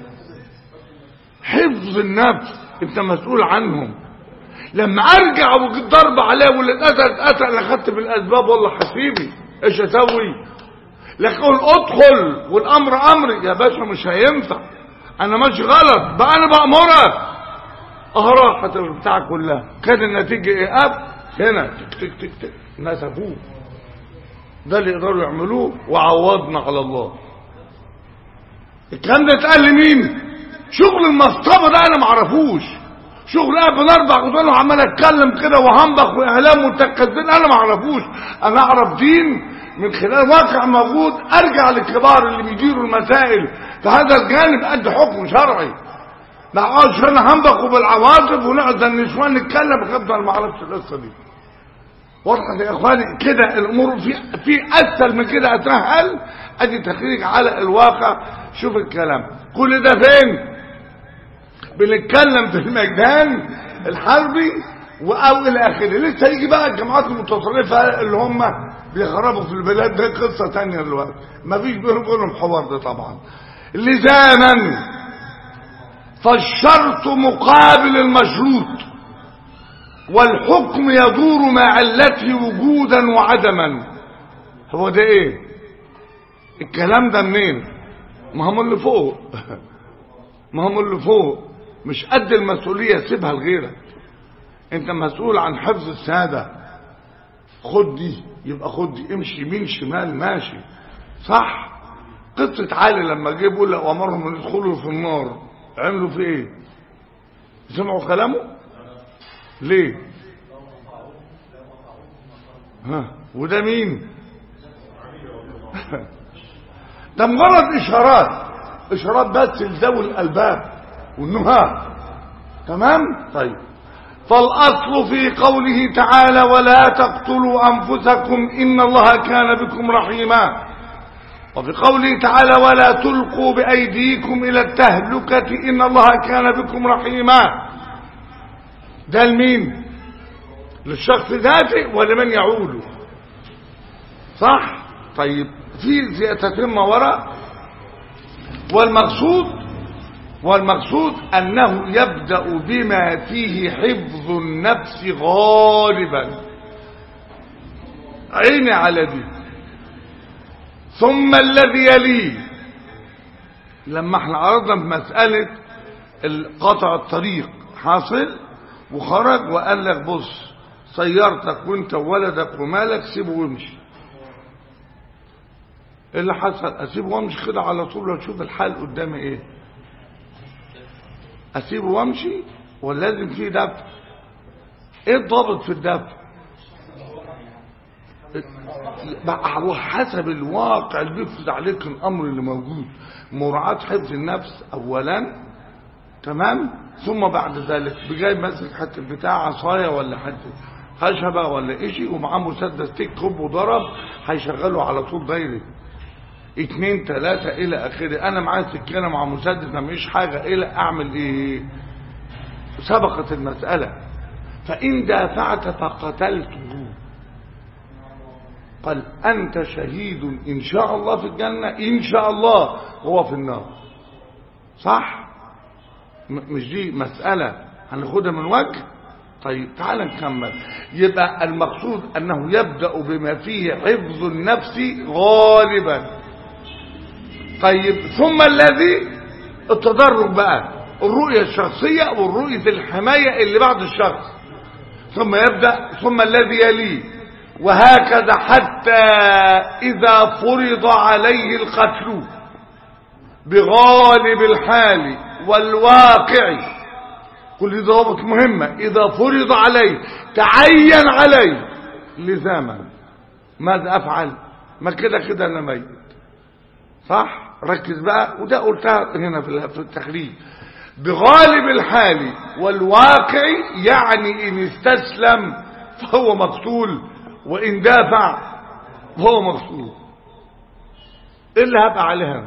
حفظ النفس انت مسؤول عنهم لما ارجع وجيت ضرب عليه واللي اتقتل اتقتل انا خدت بالاسباب والله حسيبي ايش اسوي لكن اقول ادخل والامر امري يا باشا مش هينفع انا ماشي غلط بقى انا بامرك اه راحت البتاع كلها كان النتيجه ايه اب هنا تك تك تك تك نسفوه ده اللي يقدروا يعملوه وعوضنا على الله الكلام ده اتقال لمين شغل المصطبه ده انا معرفوش شغل قبل اربع قدام وعمال اتكلم كده وهنبخ واعلام وتكذبين انا معرفوش انا اعرف دين من خلال واقع موجود ارجع للكبار اللي بيديروا المسائل في هذا الجانب قد حكم شرعي ما اقعدش انا هنبخ بالعواطف ونقعد النسوان نتكلم بخبط انا ما اعرفش القصه دي وضحت يا اخواني كده الامور في في اسهل من كده اتسهل ادي تخريج على الواقع شوف الكلام كل ده فين بنتكلم في الميدان الحربي او الى اخره لسه يجي بقى الجماعات المتطرفه اللي هم بيخربوا في البلاد ده قصه ثانيه دلوقتي مفيش بينهم وبينهم حوار ده طبعا لزاما فالشرط مقابل المشروط والحكم يدور مع علته وجودا وعدما هو ده ايه الكلام ده منين ما هم اللي فوق ما هم اللي فوق مش قد المسؤولية سيبها لغيرك انت مسؤول عن حفظ السادة خد دي يبقى خد دي امشي يمين شمال ماشي صح قصة علي لما جه بيقول لو امرهم ان يدخلوا في النار عملوا في ايه سمعوا كلامه ليه ها وده مين ده مجرد اشارات اشارات بس لذوي الالباب والنهى تمام طيب فالاصل في قوله تعالى ولا تقتلوا انفسكم ان الله كان بكم رحيما وفي قوله تعالى ولا تلقوا بايديكم الى التهلكه ان الله كان بكم رحيما ده لمين للشخص ذاته ولمن يعوله صح طيب في زيادتين وراء والمقصود والمقصود أنه يبدأ بما فيه حفظ النفس غالبا عيني على دي ثم الذي يليه لما احنا عرضنا بمسألة قطع الطريق حاصل وخرج وقال لك بص سيارتك وانت وولدك ومالك سيبه وامشي ايه اللي حصل اسيبه وامشي كده على طول واشوف الحال قدامي ايه اسيبه وامشي ولا لازم فيه دفع ايه الضابط في الدفع بقى هو حسب الواقع اللي بيفرض عليك الامر اللي موجود مراعاة حفظ النفس اولا تمام ثم بعد ذلك بجاي ماسك حتى بتاع عصايه ولا حتى خشبه ولا اشي ومعاه مسدس تيك كوب وضرب هيشغله على طول دايركت اتنين تلاتة الى اخره انا معايا سكينة مع مسدس ما مش حاجة الى اعمل ايه سبقت المسألة فإن دافعت فقتلته قال أنت شهيد إن شاء الله في الجنة إن شاء الله هو في النار صح م- مش دي مسألة هناخدها من وجه طيب تعال نكمل يبقى المقصود أنه يبدأ بما فيه حفظ النفس غالبا طيب ثم الذي التدرج بقى الرؤية الشخصية والرؤية الحماية اللي بعد الشخص ثم يبدأ ثم الذي يليه وهكذا حتى إذا فرض عليه القتل بغالب الحال والواقع كل دي ضوابط مهمة إذا فرض عليه تعين عليه لزاما ماذا أفعل ما كده كده أنا ميت صح ركز بقى وده قلتها هنا في في التخريج بغالب الحال والواقع يعني إن استسلم فهو مقتول وإن دافع فهو مقتول إيه اللي هبقى عليها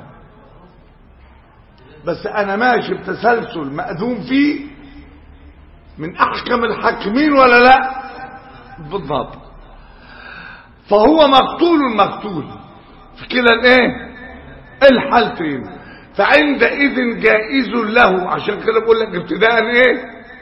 بس أنا ماشي بتسلسل مأذون فيه من أحكم الحاكمين ولا لا بالضبط فهو مقتول مقتول في كلا الايه الحالتين فعندئذ جائز له عشان كده بقول لك ابتداء ايه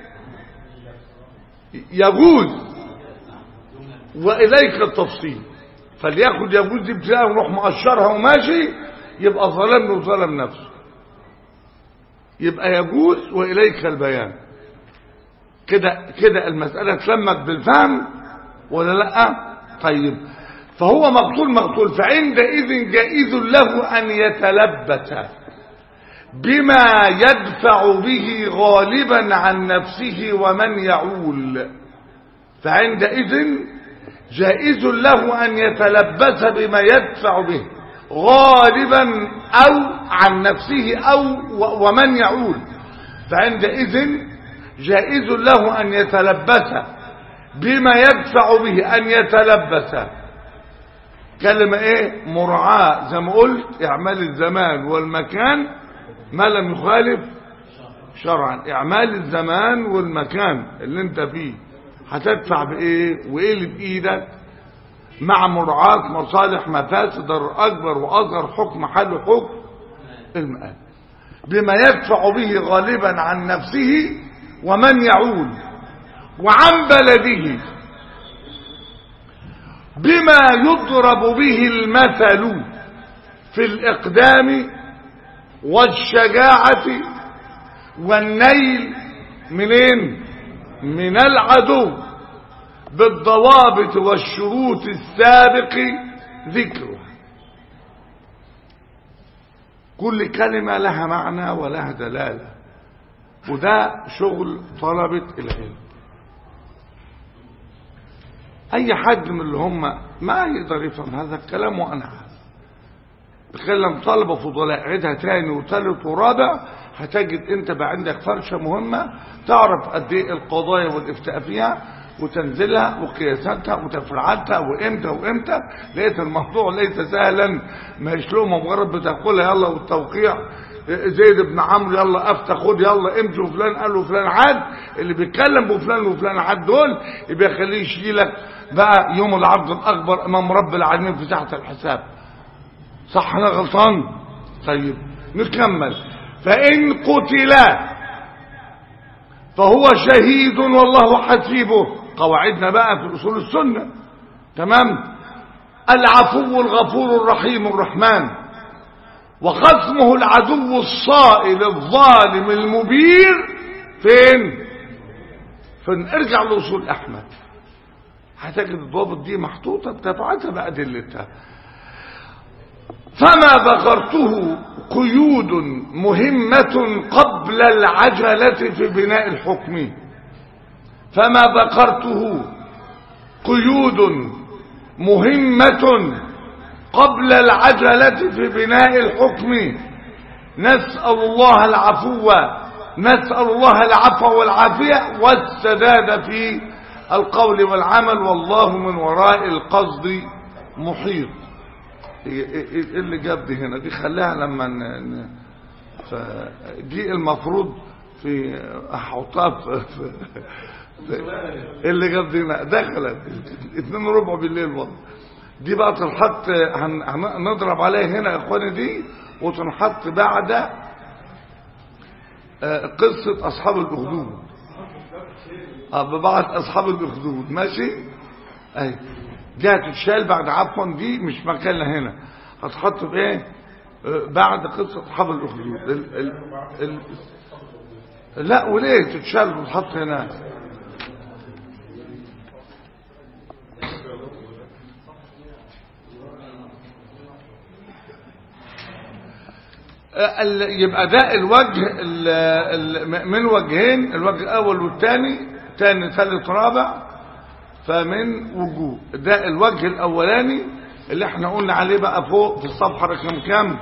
يجوز واليك التفصيل فلياخد يجوز دي ابتداء ونروح مقشرها وماشي يبقى ظلمني وظلم نفسه يبقى يجوز واليك البيان كده كده المسألة اتلمت بالفهم ولا لا طيب فهو مقتول مقتول فعندئذ جائز له أن يتلبس بما يدفع به غالبا عن نفسه ومن يعول فعندئذ جائز له أن يتلبس بما يدفع به غالبا أو عن نفسه أو ومن يعول فعندئذ جائز له أن يتلبس بما يدفع به أن يتلبس كلمة ايه مرعاة زي ما قلت اعمال الزمان والمكان ما لم يخالف شرعا اعمال الزمان والمكان اللي انت فيه هتدفع بايه وايه اللي بايدك مع مراعاة مصالح مفاسد اكبر واصغر حكم حل حكم المآل بما يدفع به غالبا عن نفسه ومن يعول وعن بلده بما يضرب به المثل في الإقدام والشجاعة والنيل منين من العدو بالضوابط والشروط السابق ذكرها كل كلمة لها معنى ولها دلالة وده شغل طلبة العلم اي حد من اللي هم ما يقدر يفهم هذا الكلام وانا عارف بتكلم طلبة فضلاء عيدها تاني وثالث ورابع هتجد انت بقى عندك فرشة مهمة تعرف قد ايه القضايا والافتاء فيها وتنزلها وقياساتها وتفرعاتها وامتى وامتى لقيت الموضوع ليس سهلا مش لهم مجرد بتاكلها يلا والتوقيع زيد بن عمرو يلا افتح خد يلا امشي وفلان قال له فلان عاد اللي بيتكلم بفلان وفلان عاد دول يبقى يخليه يشيلك بقى يوم العرض الاكبر امام رب العالمين في ساحه الحساب صح انا غلطان طيب نكمل فان قتلا فهو شهيد والله حسيبه قواعدنا بقى في اصول السنه تمام العفو الغفور الرحيم الرحمن وخصمه العدو الصائل الظالم المبير فين فين ارجع لاصول احمد هتجد الضوابط دي محطوطه بتبعتها بادلتها فما ذكرته قيود مهمة قبل العجلة في بناء الحكم فما ذكرته قيود مهمة قبل العجلة في بناء الحكم نسأل الله العفو نسأل الله العفو والعافية والسداد في القول والعمل والله من وراء القصد محيط ايه اللي جاب دي هنا دي خليها لما ن... ن... دي المفروض في احطها في, في, في اللي قصدينا دخلت اتنين ربع بالليل والله دي بقى تنحط هن- هنضرب عليها هنا يا اخواني دي وتنحط بعد آه، قصة اصحاب الاخدود اه بعد اصحاب الاخدود ماشي اهي دي هتتشال بعد عفوا دي مش مكانها هنا هتحط في ايه آه، بعد قصة اصحاب الاخدود ال ال ال لا وليه تتشال وتحط هنا ال- يبقى ده الوجه ال- ال- من وجهين الوجه الاول والثاني ثاني ثالث رابع فمن وجوه ده الوجه الاولاني اللي احنا قلنا عليه بقى فوق في الصفحه رقم كام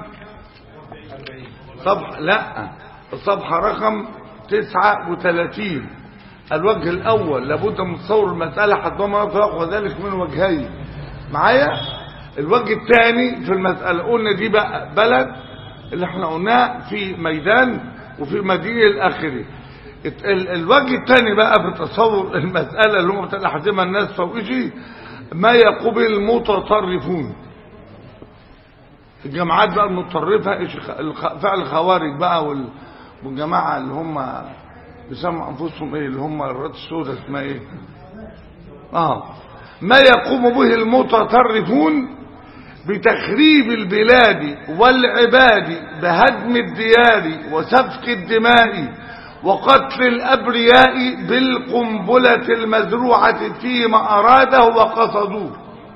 صفحه لا الصفحه رقم 39 الوجه الاول لابد من تصور المساله حتى ما يفرق وذلك من وجهين معايا الوجه الثاني في المساله قلنا دي بقى بلد اللي احنا قلناه في ميدان وفي مدينه الاخري الت- ال- الوجه الثاني بقى في تصور المساله اللي هم بتحزمها الناس فوقشي ما يقوم المتطرفون الجماعات بقى المتطرفه إيش خ- الخ- فعل الخوارج بقى وال- والجماعه اللي هم بيسموا انفسهم ايه اللي هم الرد السوداء اسمها ايه اه ما يقوم به المتطرفون بتخريب البلاد والعباد بهدم الديار وسفك الدماء وقتل الأبرياء بالقنبلة المزروعة فيما أراده وقصدوه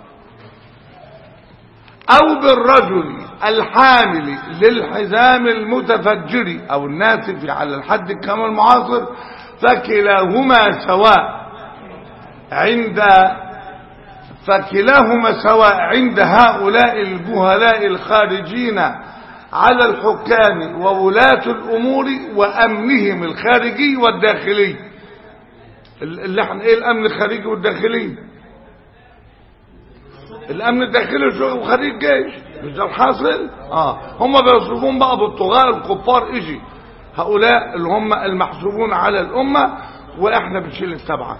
أو بالرجل الحامل للحزام المتفجر أو الناسف على الحد كما المعاصر فكلاهما سواء عند فكلاهما سواء عند هؤلاء الجهلاء الخارجين على الحكام وولاة الأمور وأمنهم الخارجي والداخلي اللي احنا ايه الأمن الخارجي والداخلي الأمن الداخلي شغل خارج جيش مش ده الحاصل اه هم بيصرفون بقى بالطغاة الكفار اجي هؤلاء اللي هم المحسوبون على الأمة وإحنا بنشيل السبعة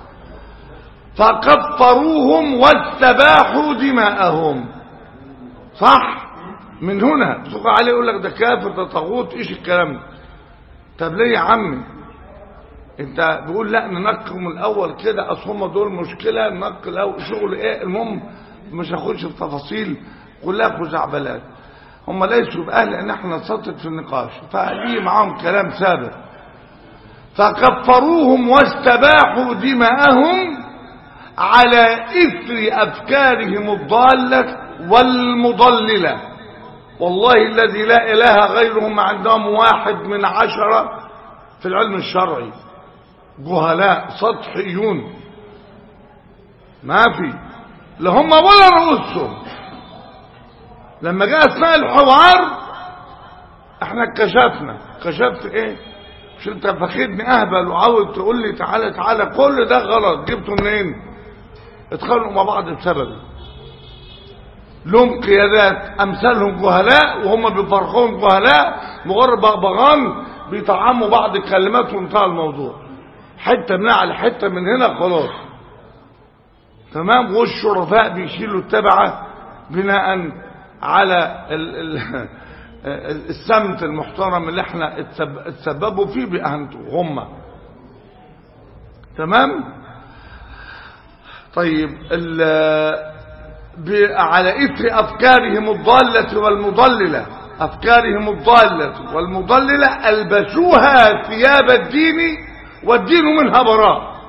فكفروهم واستباحوا دماءهم صح من هنا تسوق عليه يقول لك ده كافر ده طاغوت ايش الكلام ده طب ليه يا عمي انت بيقول لا ننقهم الاول كده اصل هم دول مشكله ننقي الاول شغل ايه المهم مش هاخدش في تفاصيل كلها خزعبلات هم ليسوا باهل ان احنا نسطط في النقاش فليه معاهم كلام ثابت فكفروهم واستباحوا دماءهم على إثر أفكارهم الضالة والمضللة والله الذي لا إله غيرهم عندهم واحد من عشرة في العلم الشرعي جهلاء سطحيون ما في لا هم ولا رؤوسهم لما جاء اثناء الحوار احنا كشفنا كشفت ايه مش انت فاخدني اهبل وعاوز تقول لي تعالى تعالى كل ده غلط جبته منين اتخانقوا مع بعض بسببه لهم قيادات امثالهم جهلاء وهم بيفرقوهم جهلاء مجرد بغبغان بيطعموا بعض الكلمات وانتهى الموضوع حته من على حته من هنا خلاص تمام والشرفاء بيشيلوا التبعه بناء على ال ال السمت المحترم اللي احنا اتسب- اتسببوا فيه باهانته هم تمام طيب ال- ب- على اثر افكارهم الضاله والمضلله افكارهم الضاله والمضلله البسوها ثياب الدين والدين منها براء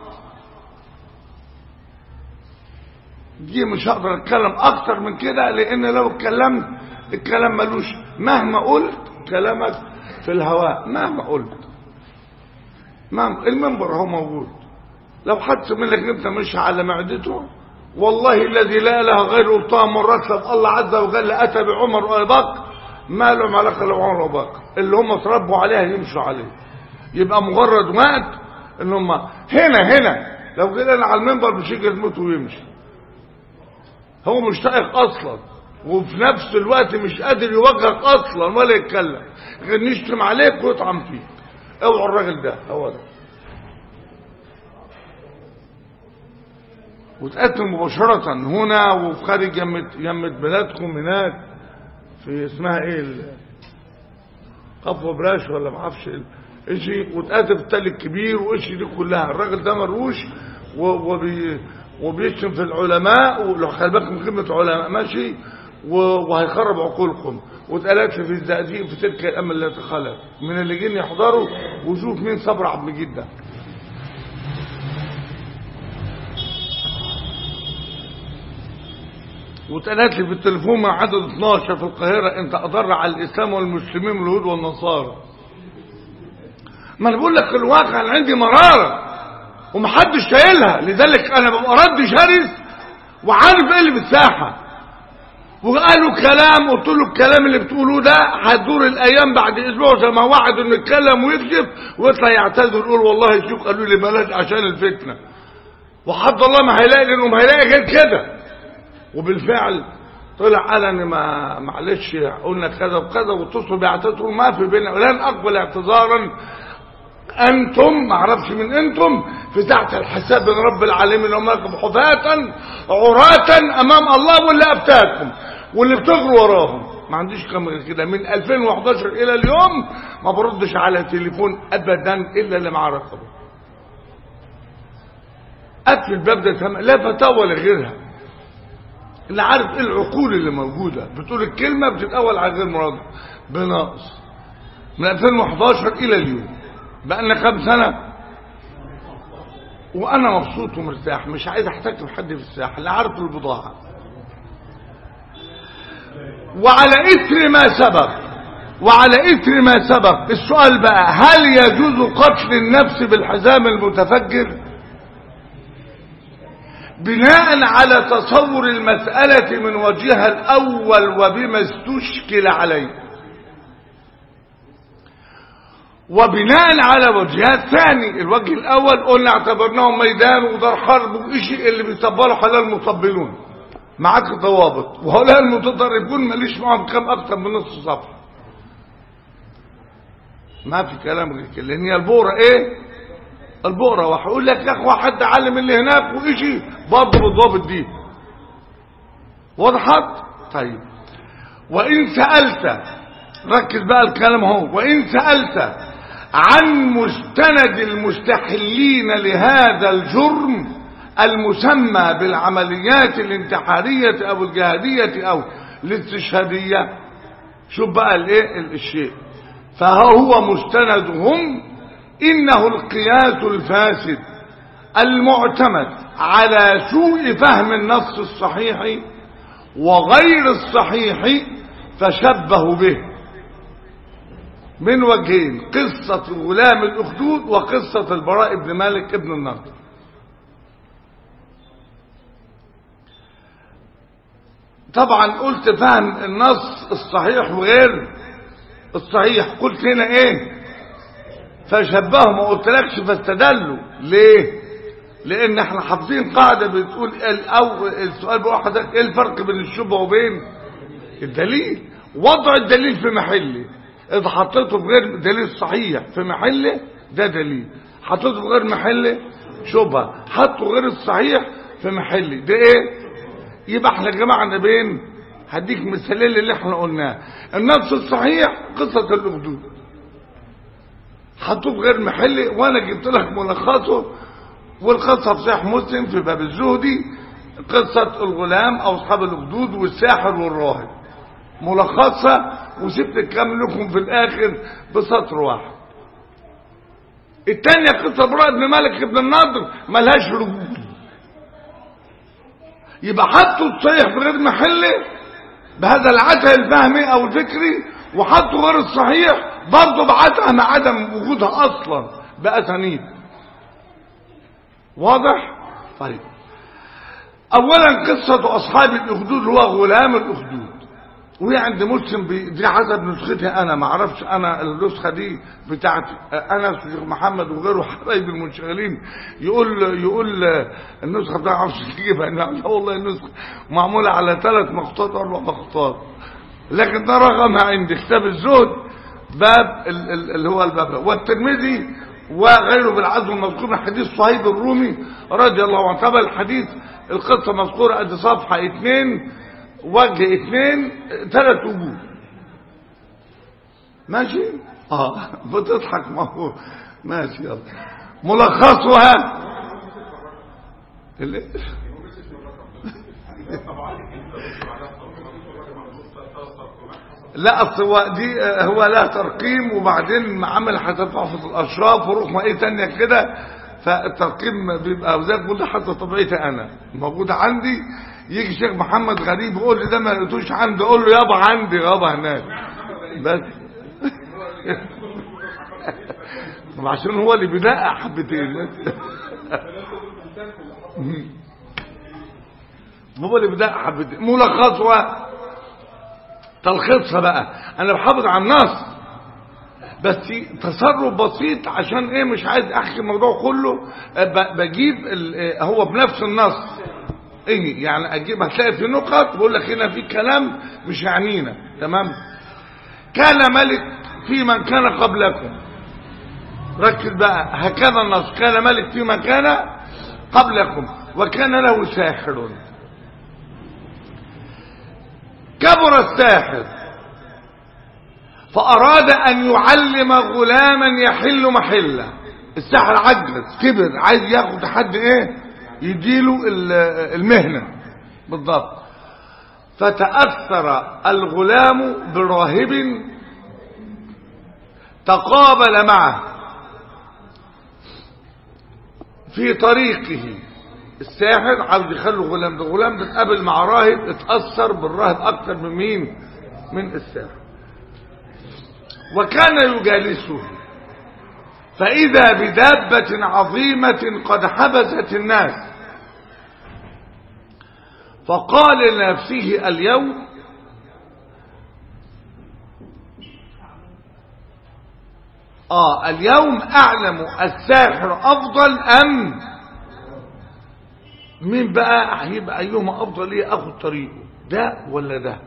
دي مش هقدر اتكلم اكتر من كده لان لو اتكلمت الكلام ملوش مهما قلت كلامك في الهواء مهما قلت مهما المنبر هو موجود لو حد منك انت مش على معدته والله الذي لا اله غيره طه مرتب الله عز وجل اتى بعمر وابي بكر ما لهم علاقه لو عمر وابي بكر اللي هم اتربوا عليها يمشوا عليه يبقى مجرد وقت ان هم هنا هنا لو جينا على المنبر مش يجي يموت ويمشي هو مش طايق اصلا وفي نفس الوقت مش قادر يوجهك اصلا ولا يتكلم غير نشتم عليك ويطعم فيك اوعوا الراجل ده هو ده وتقدم مباشرة هنا وفي خارج يمة, يمة بلادكم هناك في اسمها ايه ال- قفوة براش ولا معرفش ال- اشي وتقدم التل الكبير واشي دي كلها الراجل ده مروش و- وبي وبيشتم في العلماء ولو خلي بالك من كلمة علماء ماشي و- وهيخرب عقولكم واتقالت في الزقازيق في تلك الأيام التي خلت من اللي جين يحضروا وشوف مين صبر عبد المجيد ده واتقالت لي في التليفون مع عدد 12 في القاهرة انت اضر على الاسلام والمسلمين واليهود والنصارى ما انا بقول لك الواقع اللي عندي مرارة ومحدش شايلها لذلك انا ببقى رد شرس وعارف ايه اللي في الساحة وقالوا كلام قلت له الكلام اللي بتقولوه ده هتدور الايام بعد اسبوع زي ما وعد انه يتكلم ويكذب ويطلع يعتذر يقول والله الشيوخ قالوا لي بلاش عشان الفتنه وحد الله ما هيلاقي لانه ما هيلاقي غير كده وبالفعل طلع قال انا ما معلش قلنا كذا وكذا واتصلوا بيعتذروا ما في بيننا ولن اقبل اعتذارا انتم ما اعرفش من انتم في ساعه الحساب من رب العالمين وماكم حفاة عراة امام الله واللي ابتاكم واللي بتجروا وراهم ما عنديش كم غير كده من 2011 الى اليوم ما بردش على تليفون ابدا الا اللي معاه رقمه قفل الباب ده تمام لا فتاوى ولا غيرها اللي عارف ايه العقول اللي موجودة بتقول الكلمة بتتأول على غير مراد بناقص من 2011 الى اليوم بقى لنا كام سنة وانا مبسوط ومرتاح مش عايز احتك بحد في الساحة اللي عارف البضاعة وعلى اثر ما سبق وعلى اثر ما سبق السؤال بقى هل يجوز قتل النفس بالحزام المتفجر بناء على تصور المسألة من وجهها الأول وبما استشكل عليه وبناء على وجهها الثاني الوجه الأول قلنا اعتبرناه ميدان ودار حرب وإشي اللي بيطبلوا حلال مطبلون معاك ضوابط وهؤلاء المتطرفون ماليش معهم كام أكتر من نص صفحة ما في كلام غير كده لأن هي البورة إيه البقرة وهقول لك يا اخوة حد علم اللي هناك وإشي برضه بالضابط دي وضحت طيب وإن سألت ركز بقى الكلام اهو وإن سألت عن مستند المستحلين لهذا الجرم المسمى بالعمليات الانتحارية أو الجهادية أو الاستشهادية شوف بقى الايه الشيء فهو مستندهم إنه القياس الفاسد المعتمد على سوء فهم النص الصحيح وغير الصحيح فشبه به من وجهين قصة غلام الأخدود وقصة البراء بن مالك ابن النضر طبعا قلت فهم النص الصحيح وغير الصحيح قلت هنا ايه فشبهوا ما قلتلكش فاستدلوا ليه لان احنا حافظين قاعده بتقول او السؤال بقول حضرتك ايه الفرق بين الشبهه وبين الدليل وضع الدليل في محله اذا حطيته بغير دليل صحيح في محله ده دليل حطيته بغير محله شبهه حطه غير الصحيح في محله ده ايه يبقى احنا جمعنا بين هديك مثالين اللي احنا قلناه النص الصحيح قصه الاخدود حطوه غير محلي وانا جبت لك ملخصه والقصة في صحيح مسلم في باب الزهدي قصة الغلام او اصحاب الاخدود والساحر والراهب ملخصة وسبت الكلام لكم في الاخر بسطر واحد التانية قصة براء بن مالك بن النضر ملهاش رجول يبقى حطوا الصحيح في غير محله بهذا العته الفهمي او الفكري وحطوا غير الصحيح برضه بعتها مع عدم وجودها اصلا باسانيد واضح طيب اولا قصة اصحاب الاخدود هو غلام الاخدود وهي عند مسلم دي حسب نسختي انا ما اعرفش انا النسخه دي بتاعتي انا الشيخ محمد وغيره حبايبي المنشغلين يقول يقول النسخه بتاعتي ما اعرفش تجيبها لا والله النسخه معموله على ثلاث مخطوطات اربع مخطوطات لكن ده رقم عندي كتاب الزهد باب ال- ال- اللي هو الباب ده. والترمذي وغيره بالعزم المذكور من حديث صهيب الرومي رضي الله عنه طبعا الحديث القصة مذكورة ادي صفحة اثنين وجه اثنين ثلاث وجوه ماشي اه بتضحك ما هو ماشي يلا ملخصها اللي لا اصل هو دي آه، هو لها ترقيم وبعدين عمل حتى تحفظ الاشراف ورقم ايه تانية كده فالترقيم بيبقى وزي بقول حتى طبيعتي انا موجودة عندي يجي شيخ محمد غريب يقول لي ده ما لقيتوش عندي اقول له يابا عندي يابا هناك بس طب عشان هو اللي بيدقق حبتين هو اللي بيدقق حبتين ملخصها تلخيصها بقى انا بحافظ على النص بس تصرف بسيط عشان ايه مش عايز احكي الموضوع كله ب- بجيب ال- آه، هو بنفس النص ايه يعني اجيب هتلاقي في نقط بقول لك هنا في كلام مش يعنينا تمام كان ملك في من كان قبلكم ركز بقى هكذا النص كان ملك في من كان قبلكم وكان له ساحر كبر الساحر فأراد أن يعلم غلاما يحل محله الساحر عجز كبر عايز ياخد حد ايه يديله ال- المهنة بالضبط فتأثر الغلام براهب تقابل معه في طريقه الساحر عاوز يخلي غلام ده غلام بتقابل مع راهب اتأثر بالراهب أكتر من مين من الساحر وكان يجالسه فإذا بدابة عظيمة قد حبست الناس فقال لنفسه اليوم آه اليوم أعلم الساحر أفضل أم مين بقى هيبقى أيهما أفضل إيه أخذ طريقه ده ولا ده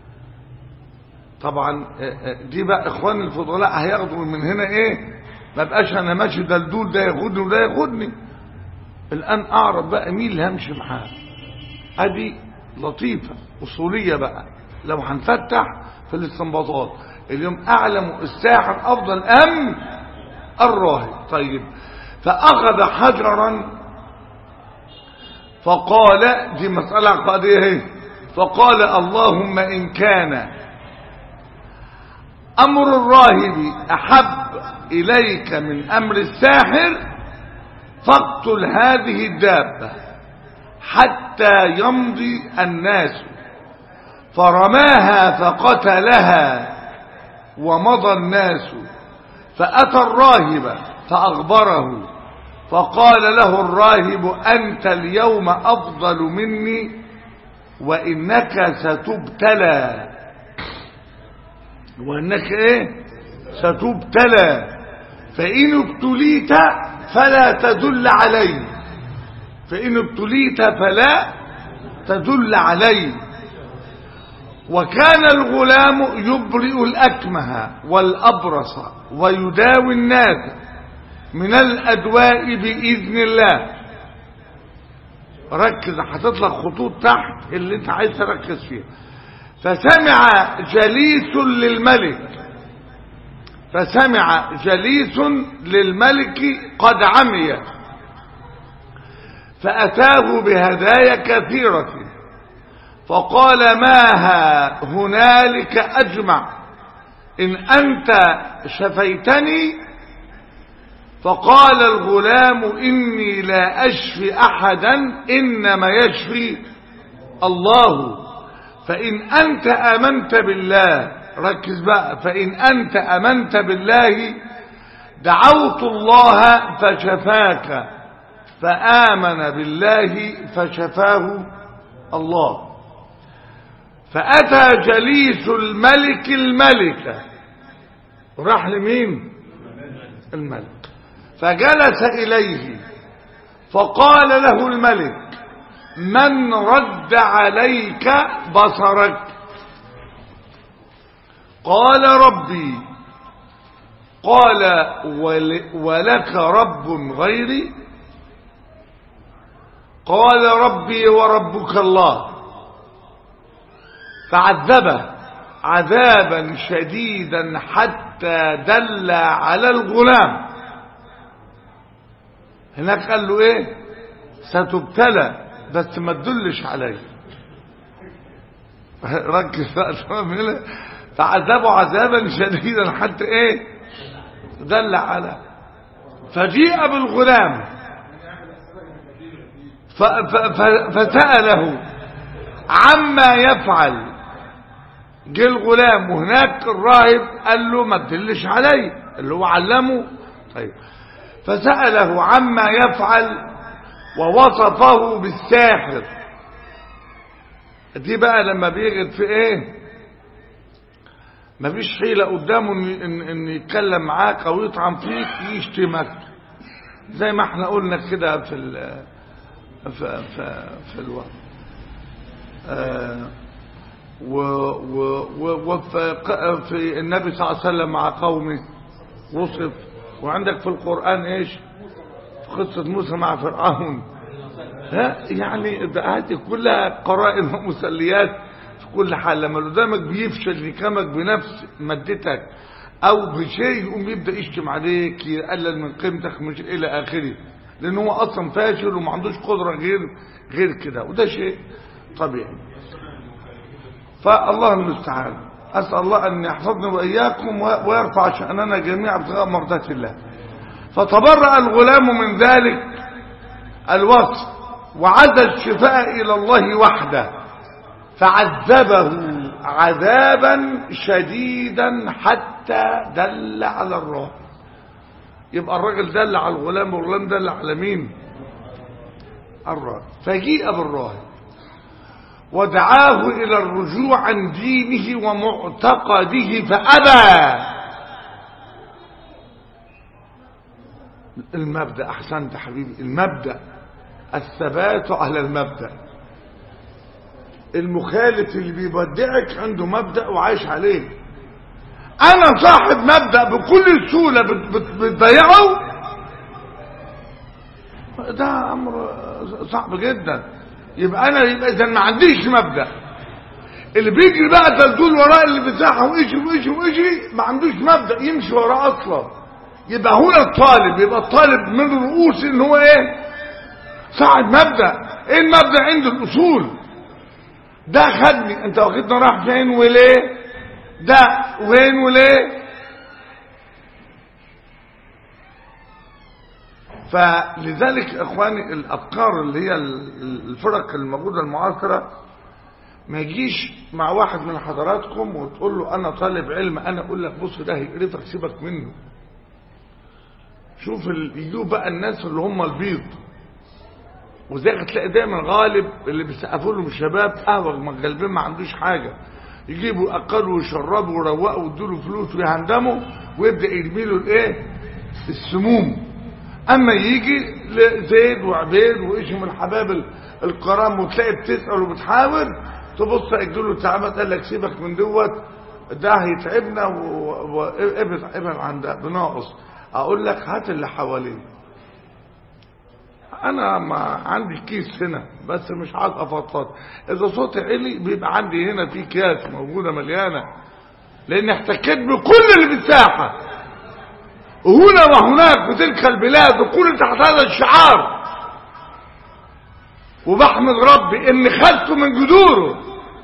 طبعا آه، آه، دي بقى إخوان الفضلاء هياخدوا من هنا إيه ما بقاش أنا ماشي دلدول ده ياخدني وده ياخدني الآن أعرف بقى مين اللي همشي معاه ادي لطيفة اصولية بقى لو هنفتح في الاستنباطات اليوم اعلم الساحر افضل ام الراهب طيب فاخذ حجرا فقال دي مسألة قضية اهي فقال اللهم ان كان امر الراهب احب اليك من امر الساحر فاقتل هذه الدابه حتى يمضي الناس فرماها فقتلها ومضى الناس فأتى الراهب فأخبره فقال له الراهب أنت اليوم أفضل مني وإنك ستبتلى وإنك إيه ستبتلى فإن ابتليت فلا تدل عليه فإن ابتليت فلا تدل عليه وكان الغلام يبرئ الأكمه والأبرص ويداوي الناس من الأدواء بإذن الله ركز هتطلق خطوط تحت اللي انت عايز تركز فيها فسمع جليس للملك فسمع جليس للملك قد عمي فأتاه بهدايا كثيرة فقال ما ها هنالك أجمع إن أنت شفيتني فقال الغلام إني لا أشفي أحدا إنما يشفي الله فإن أنت آمنت بالله ركز بقى فإن أنت آمنت بالله دعوت الله فشفاك فآمن بالله فشفاه الله فأتى جليس الملك الملكة راح لمين الملك فجلس إليه فقال له الملك من رد عليك بصرك قال ربي قال ول ولك رب غيري قال ربي وربك الله فعذبه عذابا شديدا حتى دل على الغلام هناك قال له ايه ستبتلى بس ما تدلش علي ركز بقى تمام فعذبه عذابا شديدا حتى ايه دل على فجيء بالغلام ف ف ف فسأله عما يفعل جه الغلام وهناك الراهب قال له ما تدلش علي اللي هو علمه طيب فسأله عما يفعل ووصفه بالساحر دي بقى لما بيجد في ايه مفيش حيلة قدامه ان, إن, إن يتكلم معاك او يطعن فيك يشتمك زي ما احنا قلنا كده في ال في في, في الوقت آه و و وفي في النبي صلى الله عليه وسلم مع قومه وصف وعندك في القرآن ايش في قصة موسى مع فرعون ها يعني ده هذه كلها قرائن ومسليات في كل حال لما اللي قدامك بيفشل يكمك بنفس مادتك او بشيء يقوم يبدا يشتم عليك يقلل من قيمتك مش الى اخره لان هو اصلا فاشل وما عندوش قدره غير غير كده وده شيء طبيعي فالله المستعان اسال الله ان يحفظني واياكم ويرفع شاننا جميعا ابتغاء مرضات الله فتبرأ الغلام من ذلك الوصف وعزى الشفاء إلى الله وحده فعذبه عذابا شديدا حتى دل على الراهب يبقى الراجل دل على الغلام والغلام دل على مين الراهب فجيء بالراهب ودعاه إلى الرجوع عن دينه ومعتقده فأبى المبدأ أحسنت حبيبي المبدأ الثبات على المبدأ المخالف اللي بيبدعك عنده مبدأ وعايش عليه انا صاحب مبدأ بكل سهولة بتضيعه ده امر صعب جدا يبقى انا يبقى اذا ما عنديش مبدأ اللي بيجري بقى تلتول وراء اللي بتاعه ويجري ويجري ويجري ما عندوش مبدأ يمشي وراه اصلا يبقى هنا الطالب يبقى الطالب من رؤوس ان هو ايه صاحب مبدأ ايه المبدأ عنده الاصول ده خدني انت واخدنا راح فين وليه ده وين وليه فلذلك اخواني الافكار اللي هي الفرق الموجوده المعاصره ما يجيش مع واحد من حضراتكم وتقول له انا طالب علم انا اقول لك بص ده هيقرفك سيبك منه شوف يجوا بقى الناس اللي هم البيض وزي تلاقي دايما غالب اللي بيسقفوا لهم الشباب قهوه مغلبين ما عندوش حاجه يجيبوا اكلوا ويشربوا ويروقوا ويدوا له فلوس ويهندموا ويبدا يرمي له الايه السموم اما يجي زيد وعبيد وايش من الحباب الكرام وتلاقي بتسال وبتحاول تبص يجي له تعبت قال لك سيبك من دوت ده هيتعبنا وابعد ابعد عن ده بناقص اقول لك هات اللي حواليه انا ما عندي كيس هنا بس مش عايز افضفض اذا صوتي عالي بيبقى عندي هنا في اكياس موجوده مليانه لان احتكيت بكل اللي بالساحه هنا وهناك في تلك البلاد وكل تحت هذا الشعار وبحمد ربي ان خدته من جذوره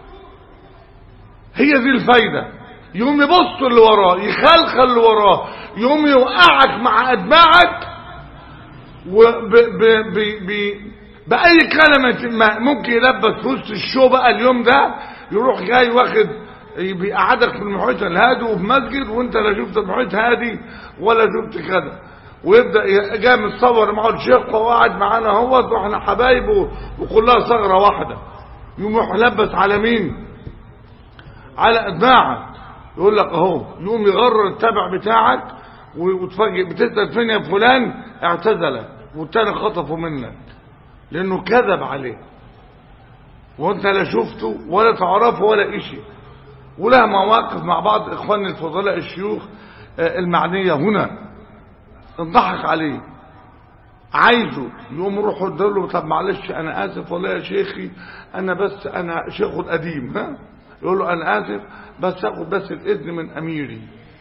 هي دي الفايده يقوم يبص اللي وراه يخلخل اللي وراه يقوم يوقعك مع ادماعك وب ب ب ب بأي كلمة ممكن يلبس في وسط الشو بقى اليوم ده يروح جاي واخد بيقعدك في المحيط الهادي وفي مسجد وانت لا شفت المحيط هادي ولا شفت كذا ويبدا جاي متصور معه الشيخ وقعد معانا اهوت واحنا حبايب وكلها ثغره واحده يقوم يروح يلبس على مين؟ على ادماعك يقول لك اهو يقوم يغرر التبع بتاعك وتفاجئ بتسال فين يا فلان اعتزلك والتاني خطفه منك لانه كذب عليه وانت لا شفته ولا تعرفه ولا اشي ولها مواقف مع بعض اخواني الفضلاء الشيوخ آه، المعنية هنا انضحك عليه عايزه يقوم يروح يقول له طب معلش انا اسف والله يا شيخي انا بس انا شيخه القديم ها يقول له انا اسف بس اخد بس الاذن من اميري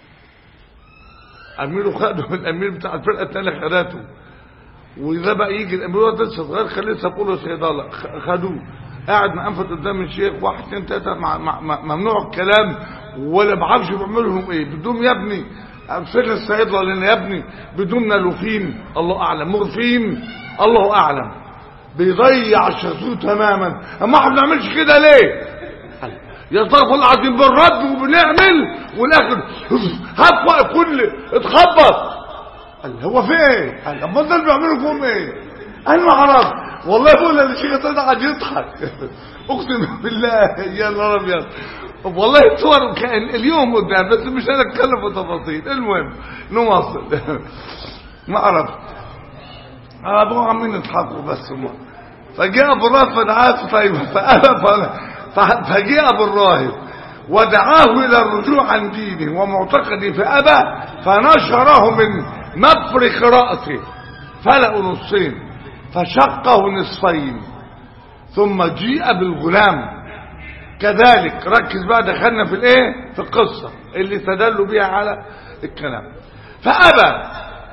اميره خده من الامير بتاع الفرقه الثانيه خدته واذا بقى يجي الامير ده لسه صغير خليه لسه بقول له صيدله خ- خدوه قاعد مقنفت قدام الشيخ واحد اتنين تلاته مع مع مع ممنوع الكلام ولا بعرفش بيعملوا لهم ايه بدون يا ابني فين الصيدله لان يا ابني بدون نالوفين الله اعلم مورفين الله اعلم بيضيع الشخصيه تماما اما احنا ما بنعملش كده ليه يستغفر الله العظيم بالرد وبنعمل والاخر هات وقت كل اتخبط قال هو في ايه قال امال دول بيعملوا فيهم ايه قال ما اعرف والله بقول للشيخ ده قاعد يضحك اقسم بالله يا نهار ابيض والله الصور كان اليوم قدام بس مش انا اتكلم في تفاصيل المهم نواصل ما اعرف ابو عمين يضحكوا بس ما فجاء ابو الراهب فدعاه طيب فأبى ف- فجاء ابو الراهب ودعاه الى الرجوع عن دينه ومعتقده فابى فنشره من مفرق راسه فلقوا نصين فشقه نصفين ثم جيء بالغلام كذلك ركز بقى دخلنا في الايه في القصه اللي استدلوا بيها على الكلام فابى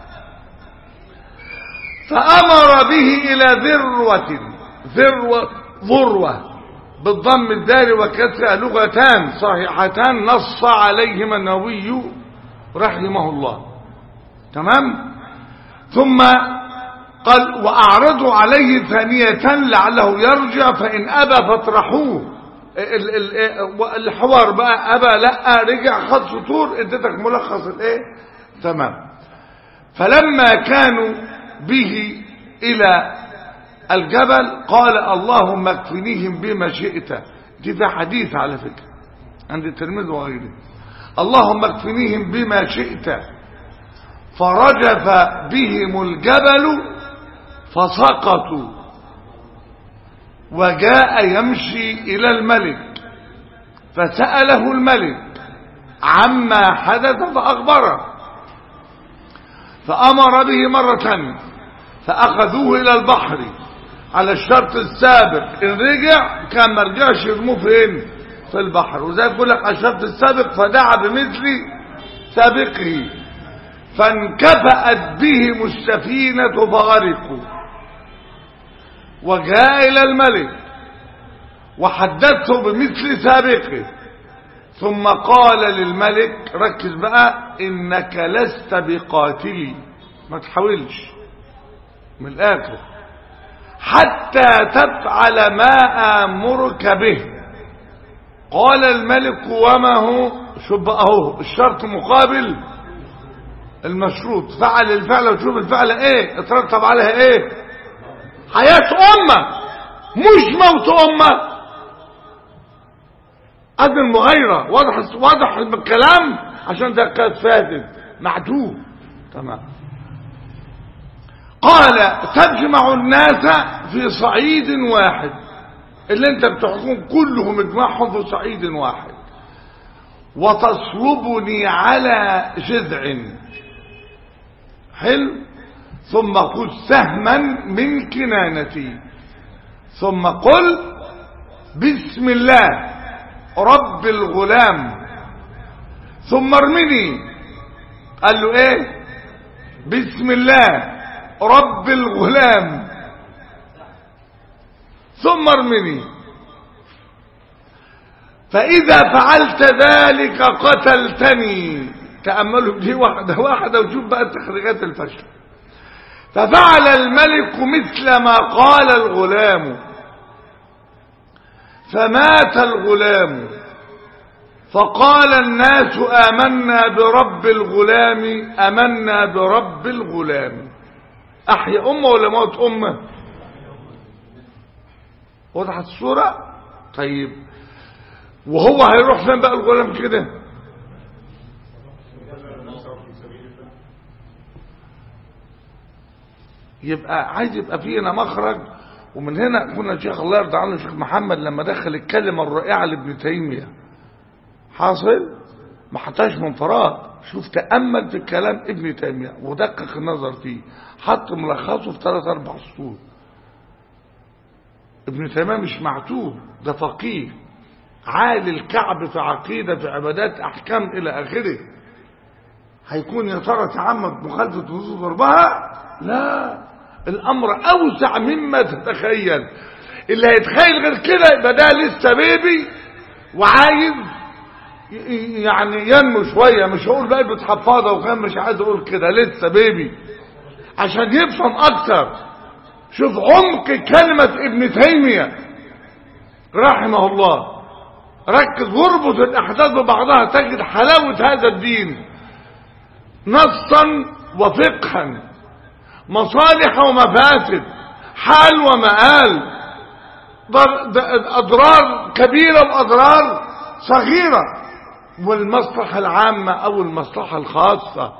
فأمر به إلى ذروة ذروة ذروة بالضم الدال وكسرها لغتان صحيحتان نص عليهما النووي رحمه الله تمام ثم قال وأعرضوا عليه ثانية لعله يرجع فإن أبى فاطرحوه ال- ال- الحوار بقى أبى لا رجع خد سطور اديتك ملخص الايه تمام فلما كانوا به إلى الجبل قال اللهم اكفنيهم بما شئت دي في حديث على فكرة عند الترمذي وغيره اللهم اكفنيهم بما شئت فرجف بهم الجبل فسقطوا وجاء يمشي إلى الملك فسأله الملك عما حدث فأخبره فأمر به مرة فأخذوه إلى البحر على الشرط السابق إن رجع كان ما رجعش يرموه فين في البحر وزي يقول لك على الشرط السابق فدعا بمثل سابقه فانكفأت بهم السفينة فغرقوا وجاء إلى الملك وحدثه بمثل سابقه ثم قال للملك ركز بقى انك لست بقاتلي ما تحاولش من الاخر حتى تفعل ما امرك به قال الملك وما هو شوف اهو الشرط مقابل المشروط فعل الفعل وشوف الفعل ايه اترتب عليها ايه حياة امة مش موت امه قد المغايرة واضح واضح الكلام عشان ده كان فاسد معدوم تمام قال تجمع الناس في صعيد واحد اللي انت بتحكم كلهم اجمعهم في صعيد واحد وتصلبني على جذع حلو ثم خذ سهما من كنانتي ثم قل بسم الله رب الغلام ثم ارمني قال له ايه بسم الله رب الغلام ثم ارمني فإذا فعلت ذلك قتلتني تأملوا دي واحدة واحدة وشوف بقى التخريجات الفشل ففعل الملك مثل ما قال الغلام فمات الغلام فقال الناس آمنا برب الغلام أمنا برب الغلام أحيا أمة ولا موت أمة وضحت الصورة طيب وهو هيروح فين بقى الغلام كده يبقى عايز يبقى فينا مخرج ومن هنا كنا الشيخ الله يرضى عنه الشيخ محمد لما دخل الكلمة الرائعة لابن تيمية حاصل ما حطاش من فراغ شوف تأمل في كلام ابن تيمية ودقق النظر فيه حط ملخصه في ثلاث أربع سطور ابن تيمية مش معتوه ده فقيه عالي الكعب في عقيدة في عبادات أحكام إلى آخره هيكون يا ترى تعمد مخالفة نصوص ضربها لا الأمر أوسع مما تتخيل اللي هيتخيل غير كده يبقى ده لسه بيبي وعايز يعني ينمو شوية مش هقول بقى بتحفظها وكان مش عايز اقول كده لسه بيبي عشان يفهم اكتر شوف عمق كلمة ابن تيمية رحمه الله ركز واربط الاحداث ببعضها تجد حلاوة هذا الدين نصا وفقها مصالح ومفاسد حال ومآل اضرار كبيرة واضرار صغيرة والمصلحة العامة او المصلحة الخاصة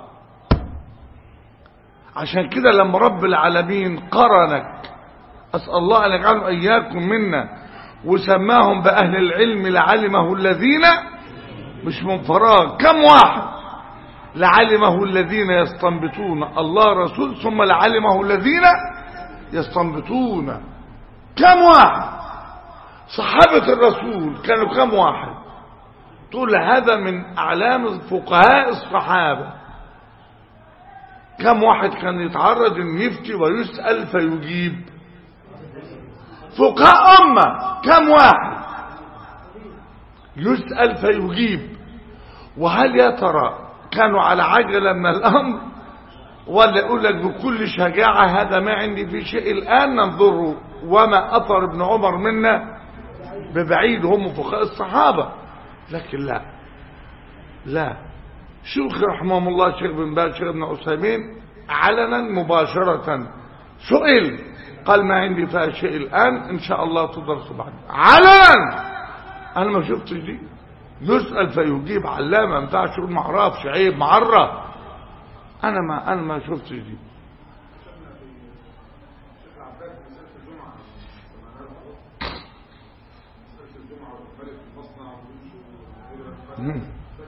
عشان كده لما رب العالمين قرنك اسأل الله ان يجعلهم اياكم منا وسماهم باهل العلم لعلمه الذين مش من فراغ كم واحد لعلمه الذين يستنبطون الله رسول ثم لعلمه الذين يستنبطون كم واحد صحابة الرسول كانوا كم واحد تقول هذا من أعلام فقهاء الصحابة كم واحد كان يتعرض ان يفتي ويسأل فيجيب فقهاء أمة كم واحد يسأل فيجيب وهل يا ترى كانوا على عجلة من الأمر ولا يقول لك بكل شجاعة هذا ما عندي في شيء الآن ننظره وما أثر ابن عمر منا ببعيد هم فقهاء الصحابة لكن لا لا شيخ رحمه الله شيخ بن باز شيخ ابن عثيمين علنا مباشرة سئل قال ما عندي فيها شيء الآن إن شاء الله تدرس بعد علنا أنا ما شفتش دي يسأل فيجيب علامة ما ينفعش يقول ما اعرفش عيب معرف أنا ما أنا ما شفتش دي مم.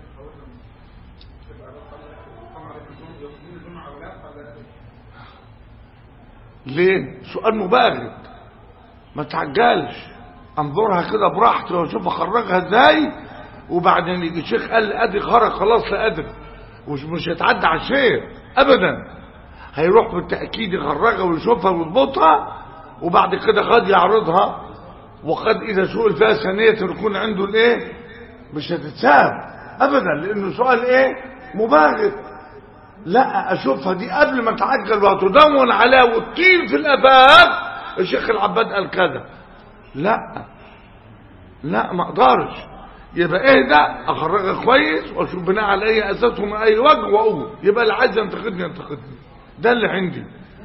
ليه سؤال مبالغ ما تعجلش انظرها كده براحتي واشوف اخرجها ازاي وبعدين يجي الشيخ قال لي ادي خرج خلاص لا ادري ومش مش هيتعدى على الشيخ ابدا هيروح بالتاكيد يخرجها ويشوفها ويضبطها وبعد كده قد يعرضها وقد اذا سئل فيها ثانيه يكون عنده الايه مش هتتساب ابدا لانه سؤال ايه مباغت لا اشوفها دي قبل ما تعجل وتدون عليها وتطير في الافاق الشيخ العباد قال كذا لا لا ما اقدرش يبقى ايه ده اخرجها كويس واشوف بناء على اي اساس ومن اي وجه واقول يبقى اللي عايز ينتقدني ينتقدني ده اللي عندي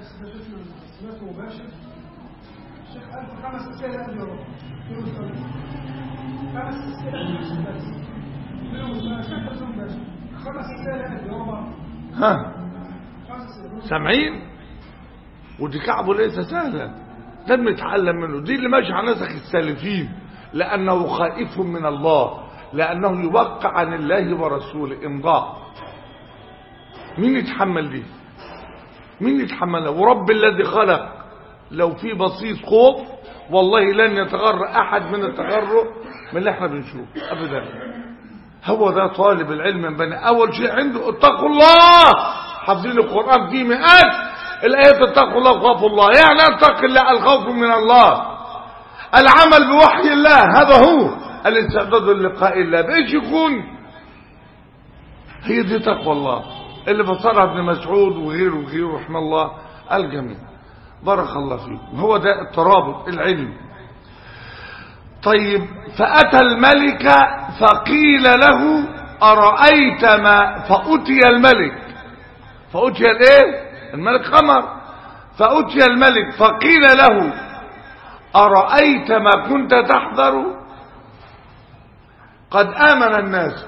خمس اسئله قبل يوم خمس اسئله خمس اسئله قبل يوم ها سامعين ودي كعبه ليس سهلا لم نتعلم منه دي اللي ماشي على نسخ السالفين لأنه خائف من الله لأنه يوقع عن الله ورسوله إمضاء مين يتحمل دي مين يتحملها ورب الذي خلق لو في بسيط خوف والله لن يتغر أحد من التغرر من اللي احنا بنشوف أبدا هو ده طالب العلم من بني أول شيء عنده اتقوا الله حافظين القرآن فيه مئات الآيات اتقوا الله وخافوا الله يعني اتق الله الخوف من الله العمل بوحي الله هذا هو الاستعداد للقاء الله بايش يكون هي دي تقوى الله اللي فسرها ابن مسعود وغيره وغيره رحمه الله الجميع بارك الله فيكم هو ده الترابط العلمي طيب فأتى الملك فقيل له أرأيت ما فأتي الملك فأتي الايه الملك قمر فأتي الملك فقيل له أرأيت ما كنت تحذر قد آمن الناس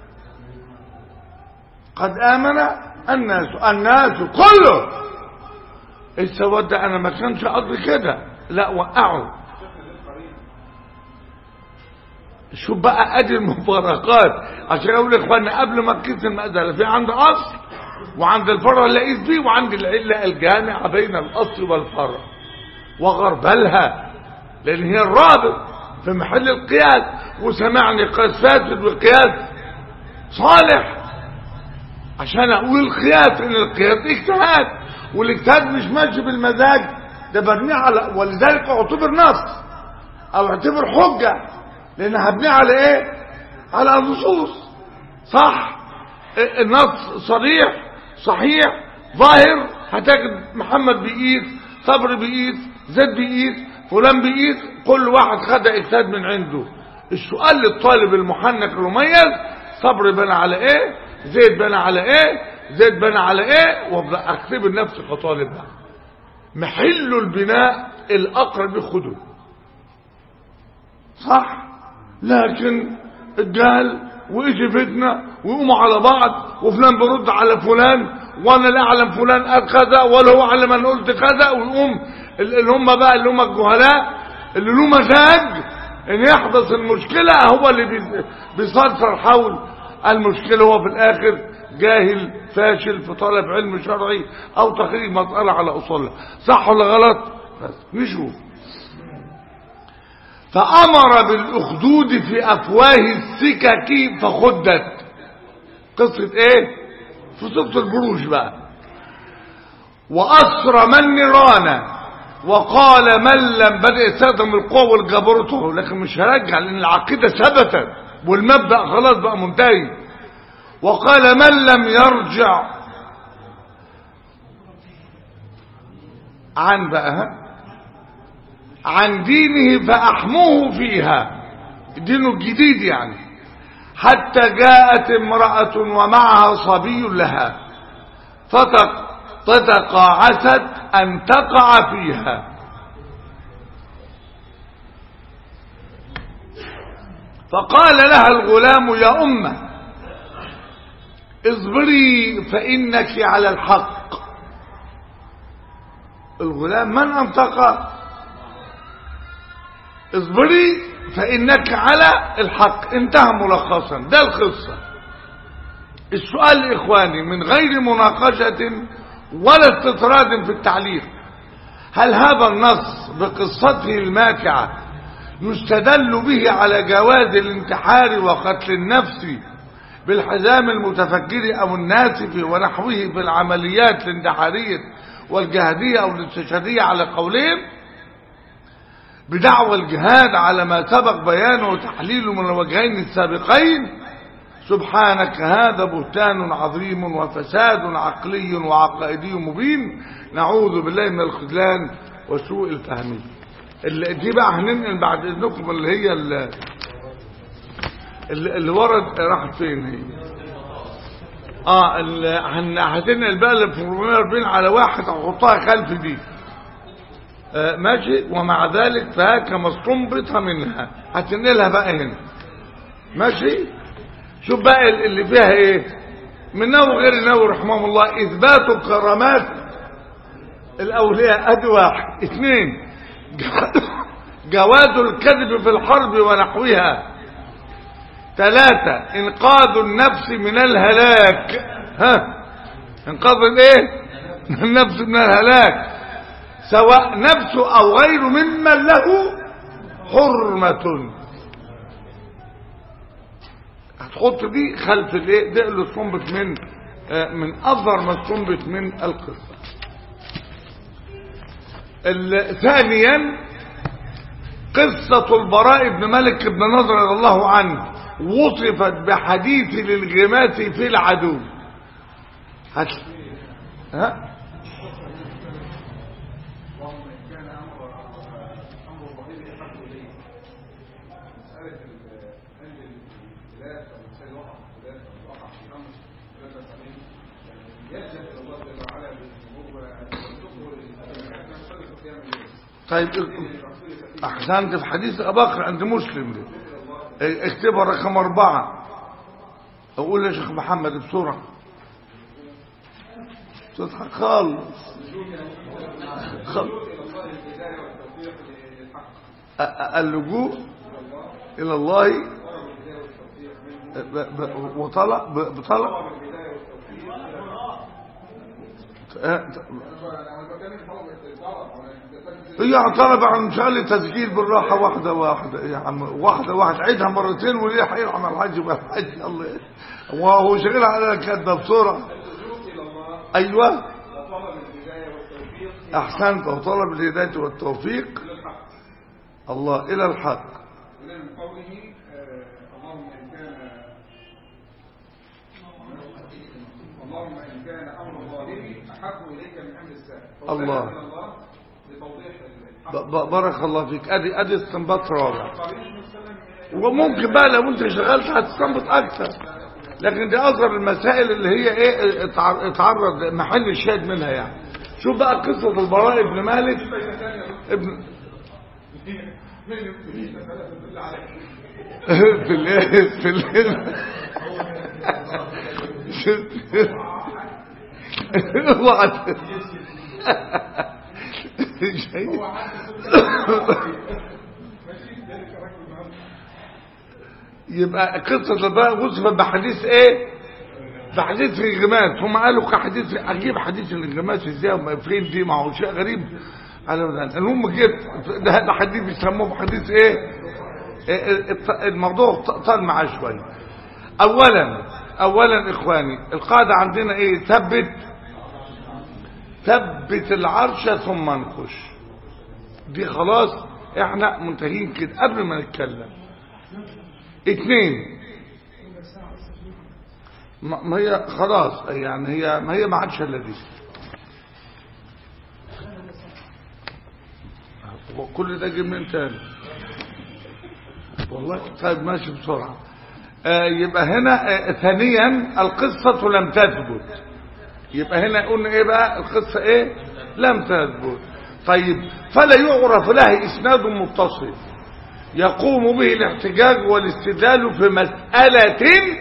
قد آمن الناس الناس كله السواد ده أنا ما كانش قصدي كده لا وقعوا شوف بقى ادي المفارقات عشان اقول لاخواننا قبل ما تقيس المساله في عند اصل وعند الفرع اللي قيس بيه وعند العله الجامعه بين الاصل والفرع وغربلها لان هي الرابط في محل القياس وسمعني قياس فاسد وقياس صالح عشان اقول القياس ان القياس اجتهاد والاجتهاد مش ماشي بالمزاج ده برميه على ولذلك اعتبر نص او اعتبر حجه لان هبنيه على ايه على النصوص صح النص صريح صحيح ظاهر هتجد محمد بيقيس صبر بيقيس زيد بيقيس فلان بيقيس كل واحد خد اجتهاد من عنده السؤال للطالب المحنك المميز صبر بنى على ايه زيد بنى على ايه زيد بنى على ايه وابدا اختبر نفسي كطالب بقى محل البناء الاقرب خده صح لكن الجهل واجي فتنه ويقوموا على بعض وفلان برد على فلان وانا لا اعلم فلان قال كذا ولا هو اعلم انا قلت كذا ويقوم اللي هم بقى اللي هم الجهلاء اللي له مزاج ان يحدث المشكله هو اللي بي- بيصرفر حول المشكله هو في الاخر جاهل فاشل في طلب علم شرعي او تخريج مساله على اصولها صح ولا غلط بس نشوف فأمر بالأخدود في أفواه السكك فخدت قصة ايه في سورة البروج بقى وأسرى من نيران وقال من لم بدأ يستخدم القوة والجبروت لكن مش هرجع لأن العقيدة ثبتت والمبدأ خلاص بقى منتهي وقال من لم يرجع عن بقى ها عن دينه فأحموه فيها دينه الجديد يعني حتى جاءت امرأة ومعها صبي لها فتق فتقاعست أن تقع فيها فقال لها الغلام يا أمة اصبري فإنك على الحق الغلام من أنطق اصبري فإنك على الحق انتهى ملخصا ده القصة السؤال إخواني من غير مناقشة ولا استطراد في التعليق هل هذا النص بقصته الماتعة يستدل به على جواز الانتحار وقتل النفس بالحزام المتفجر أو الناسف ونحوه في العمليات الانتحارية والجهادية أو الاستشهادية على قولين بدعوى الجهاد على ما سبق بيانه وتحليله من الوجهين السابقين سبحانك هذا بهتان عظيم وفساد عقلي وعقائدي مبين نعوذ بالله من الخذلان وسوء الفهم اللي دي بقى هننقل بعد اذنكم اللي هي اللي, اللي ورد راحت فين هي اه اللي هن- هتنقل بقى اللي في 440 على واحد هحطها خلف دي آه، ماشي ومع ذلك فهاك ما استنبط منها هتنقلها بقى هنا ماشي شوف بقى اللي فيها ايه من نوع غير النووي رحمه الله اثبات كرامات الاولياء ادي واحد اثنين جواز الكذب في الحرب ونحوها ثلاثة انقاذ النفس من الهلاك ها انقاذ الايه النفس من الهلاك سواء نفسه او غيره ممن له حرمة هتحط دي خلف الايه ده اللي استنبط من آه، من اظهر ما استنبط من القصة ال- ثانيا قصة البراء بن مالك بن نضر رضي الله عنه وصفت بحديث الانغماس في العدو هات ها طيب احسنت في حديث ابو بكر عند مسلم ده اه، اكتبها رقم اربعة اقول يا شيخ محمد بسرعة تضحك خالص خالص ا- ا- اللجوء الى الله ب- ب- وطلب ب- بطلب آه، هي طلب عن شغل تسجيل بالراحة واحدة واحدة يا عم واحدة واحدة عيدها مرتين وليه حيرحم الحج والحج الله وهو شغال على كده بسرعة أيوة أحسنت وطلب الهداية والتوفيق الله إلى الحق من قوله آه، اللهم إن كان اللهم إن كان أمر ظاهري أحب إليك من أمر السائل الله. فسأل الله بتوضيح الحق ب- ب- بارك الله فيك ادي ادي استنباط رابع قريب من وسلم وممكن بقى لو انت شغلت هتستنبط اكتر لكن دي اصغر المسائل اللي هي ايه اتع- اتعرض محل الشاهد منها يعني شوف بقى قصة البراء ابن مالك ابن في الايه في الايه وعد شيء يبقى قصة البراء وصفت بحديث ايه بحديث الانغماس هم قالوا كحديث اجيب حديث الانغماس ازاي وما فين دي ما هو شيء غريب على ذلك المهم جبت ده ده حديث بيسموه حديث ايه إيه، الط- الموضوع ط- طال معاه شويه اولا اولا اخواني القاعده عندنا ايه ثبت ثبت العرش ثم انقش دي خلاص احنا منتهين كده قبل ما نتكلم اتنين ما ما هي خلاص يعني هي ما هي ما عادش الا دي وكل ده جه من تاني والله طيب ماشي بسرعة آه يبقى هنا آه ثانيا القصة لم تثبت يبقى هنا قلنا ايه بقى القصة ايه لم تثبت طيب فلا يعرف لها اسناد متصل يقوم به الاحتجاج والاستدلال في مسألة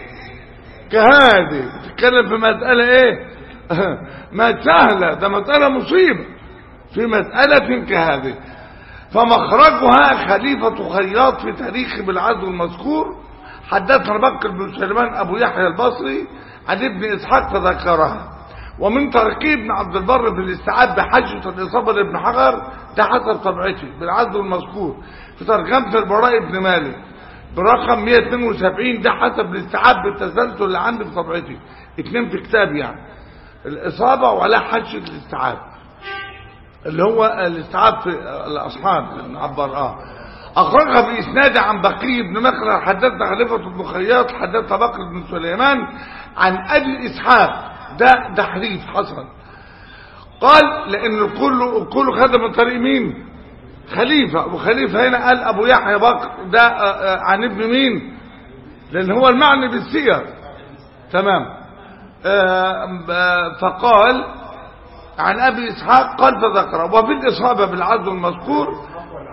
كهذه تتكلم في مسألة ايه ما سهلة ده مسألة مصيبة في مسألة كهذه فمخرجها خليفة خياط في تاريخ بالعدل المذكور حدثنا بكر بن سليمان أبو يحيى البصري عن ابن إسحاق فذكرها ومن تركيب ابن عبد البر في الاستيعاب بحجة الإصابة لابن حجر ده حسب طبعتي بالعدل المذكور في ترجمة البراء بن مالك برقم 172 ده حسب الاستيعاب بالتسلسل اللي عندي في طبعتي اتنين في كتاب يعني الإصابة وعلى حجة الاستيعاب اللي هو الاستيعاب في الأصحاب نعبر اه أخرجها بإسناد عن بقي بن مخلد حدثنا خليفة بن خياط حدثنا بكر بن سليمان عن أبي إسحاق ده تحريف حصل قال لأن الكل الكل خد من طريق مين خليفة وخليفة هنا قال أبو يحيى بكر ده آه، آه، عن ابن مين لأن هو المعني بالسير تمام آه، آه، فقال عن أبي إسحاق قال فذكره وفي الإصابة بالعدل المذكور